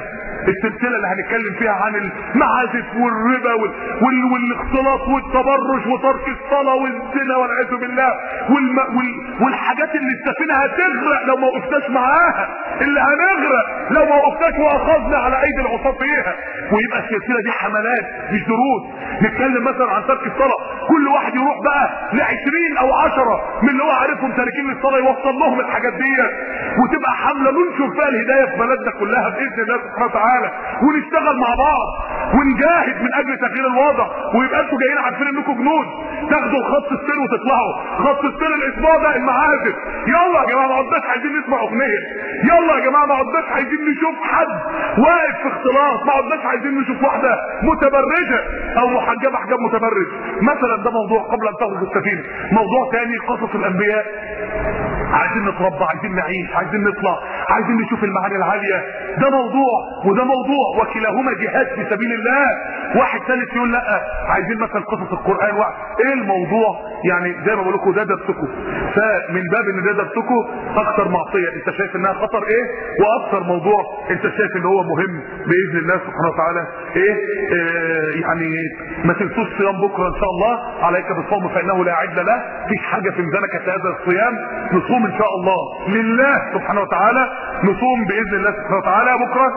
A: السلسله اللي هنتكلم فيها عن المعازف والربا وال... وال... والاختلاط والتبرج وترك الصلاه والزنا والعياذ بالله والم... وال... والحاجات اللي السفينه هتغرق لو ما وقفناش معاها اللي هنغرق لو ما وقفناش واخذنا على ايدي العصاه فيها ويبقى السلسله دي حملات مش دروس نتكلم مثلا عن ترك الصلاه كل واحد يروح بقى ل 20 او 10 من اللي هو عارفهم تاركين للصلاه يوصل لهم الحاجات ديت وتبقى حمله ننشر فيها الهدايه في بلدنا كلها باذن الله سبحانه وتعالى ونشتغل مع بعض ونجاهد من اجل تغيير الوضع ويبقى انتوا جايين عارفين انكم جنود تاخدوا خط السير وتطلعوا خط السير الاسبوع ده المعازف يلا يا جماعه ما عدناش عايزين نسمع اغنيه يلا يا جماعه ما عدناش عايزين نشوف حد واقف في اختلاط ما عدناش عايزين نشوف واحده متبرجه او محجبه حجاب متبرج مثلا ده موضوع قبل ان تخرج السفينه موضوع تاني قصص الانبياء عايزين نتربى عايزين نعيش عايزين نطلع عايزين نشوف المعاني العالية ده موضوع وده موضوع وكلاهما جهاد في سبيل الله واحد ثالث يقول لا عايزين مثلا قصص القرآن واحد. ايه الموضوع يعني زي ما بقول لكم ده درسكم فمن باب ان ده درسكم اكثر معصية انت شايف انها خطر ايه واكثر موضوع انت شايف ان هو مهم باذن الله سبحانه وتعالى ايه, إيه يعني ما تنسوش صيام بكره ان شاء الله عليك بالصوم فانه لا عد له مفيش حاجه في ميزانك هذا الصيام نصوم ان شاء الله لله سبحانه وتعالى نصوم باذن الله سبحانه وتعالى بكره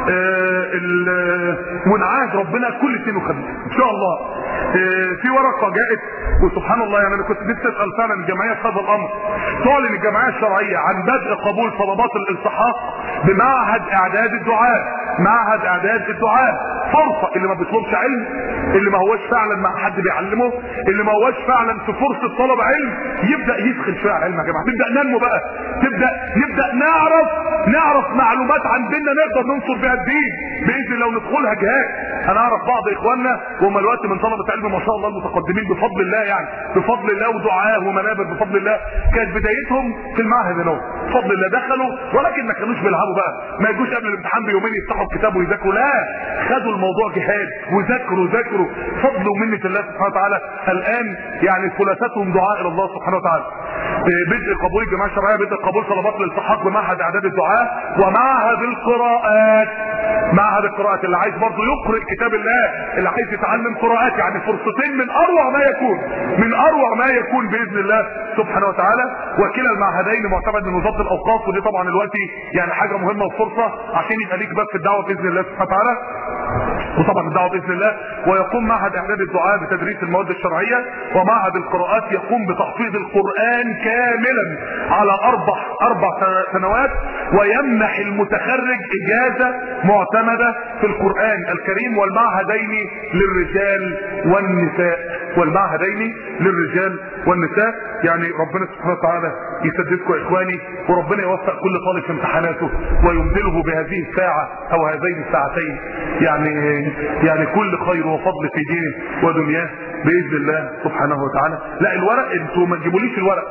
A: آه ونعاهد ربنا كل اثنين وخميس ان شاء الله آه في ورقه جاءت وسبحان الله يعني انا كنت نفسي اسال فعلا الجمعيه في هذا الامر تعلن الجمعيه الشرعيه عن بدء قبول طلبات الالتحاق بمعهد اعداد الدعاء معهد اعداد الدعاء فرصه اللي ما بيطلبش علم اللي ما هوش فعلا مع حد بيعلمه اللي ما هوش فعلا في فرصه طلب علم يبدا يدخل شويه علم يا جماعه نبدا ننمو بقى تبدا نبدا نعرف نعرف معلومات عن ديننا نقدر ننصر بها الدين باذن الله وندخلها جهاد انا اعرف بعض اخواننا وهم الوقت من طلبه علم ما شاء الله المتقدمين بفضل الله يعني بفضل الله ودعاه ومنابر بفضل الله كانت بدايتهم في المعهد هنا بفضل الله دخلوا ولكن ما كانوش بيلعبوا بقى ما يجوش قبل الامتحان بيومين يفتحوا الكتاب ويذاكروا لا خدوا الموضوع جهاد وذاكروا ذاكروا فضل ومنه الله سبحانه وتعالى الان يعني ثلاثتهم دعاء الى الله سبحانه وتعالى بدء قبول الجماعه الشرعيه بدء قبول طلبات الالتحاق بمعهد اعداد الدعاء ومعهد القراءات معهد القراءات اللي عايز برضه يقرأ كتاب الله اللي عايز يتعلم قراءات يعني فرصتين من اروع ما يكون من اروع ما يكون باذن الله سبحانه وتعالى وكلا المعهدين معتمد من وزاره الاوقاف ودي طبعا دلوقتي يعني حاجه مهمه وفرصه عشان يبقى ليك باب في الدعوه باذن الله سبحانه وتعالى وطبعا الدعوه باذن الله ويقوم معهد اعداد الدعاء بتدريس المواد الشرعيه ومعهد القراءات يقوم بتحفيظ القران كاملا على اربع اربع سنوات ويمنح المتخرج اجازه معتمده في القران الكريم والمعهدين للرجال والنساء والمعهدين للرجال والنساء يعني ربنا سبحانه وتعالى يسددكم يا اخواني وربنا يوفق كل طالب في امتحاناته ويمدله بهذه الساعه او هذين الساعتين يعني يعني كل خير وفضل في دينه ودنياه باذن الله سبحانه وتعالى لا الورق انتوا ما تجيبوليش الورق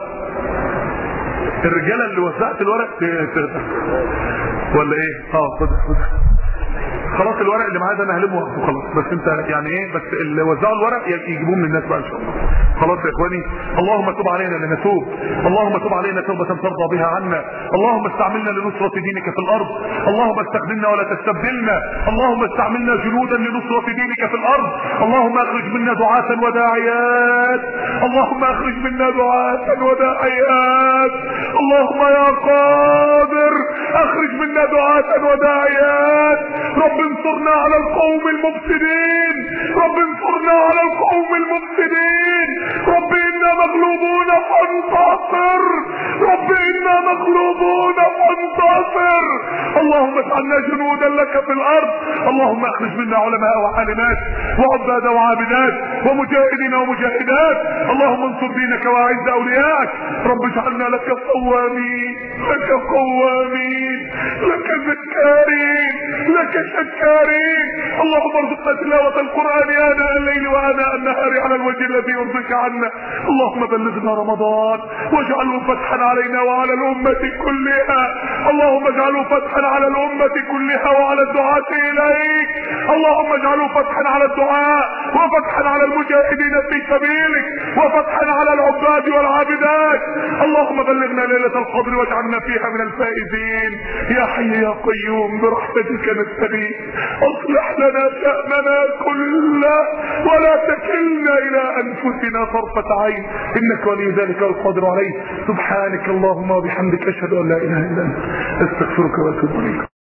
A: الرجاله اللي وزعت الورق ت... ت... ولا ايه اه خد خد خلاص الورق اللي معايا ده انا هلمه واخده خلاص بس انت يعني ايه بس اللي وزعوا الورق يجيبوه من الناس بقى ان شاء الله خلاص يا اخواني اللهم تب علينا لنتوب اللهم تب علينا توبة ترضى بها عنا اللهم استعملنا لنصرة دينك في الارض اللهم استخدمنا ولا تستبدلنا اللهم استعملنا جنودا لنصرة دينك في الارض اللهم اخرج منا دعاة وداعيات اللهم اخرج منا دعاة وداعيات اللهم يا قادر اخرج منا دعاة وداعيات رب انصرنا على القوم المفسدين رب انصرنا على القوم المفسدين رب انا مغلوبون فانتصر رب انا مغلوبون فانتصر اللهم اجعلنا جنودا لك في الارض اللهم اخرج منا علماء وعالمات وعباد وعابدات ومجاهدين ومجاهدات اللهم انصر دينك واعز اوليائك رب اجعلنا لك صوامين لك قوامين لك ذكارين لك شكارين اللهم ارزقنا تلاوة القرآن آناء الليل وآناء النهار على الوجه الذي يرضيك عنا اللهم بلغنا رمضان واجعله فتحا علينا وعلى الأمة كلها اللهم اجعله فتحا على الأمة كلها وعلى الدعاة إليك اللهم اجعله فتحا على الدعاء وفتحا على المجاهدين في سبيلك وفتحا على العباد والعابدات اللهم بلغنا ليلة القدر واجعلنا فيها من الفائزين يا حي يا قيوم برحمتك نستغيث اصلح لنا شأننا كله ولا تكلنا الى انفسنا طرفة عين انك ولي ذلك القادر عليه سبحانك اللهم وبحمدك اشهد ان لا اله الا انت استغفرك واتوب اليك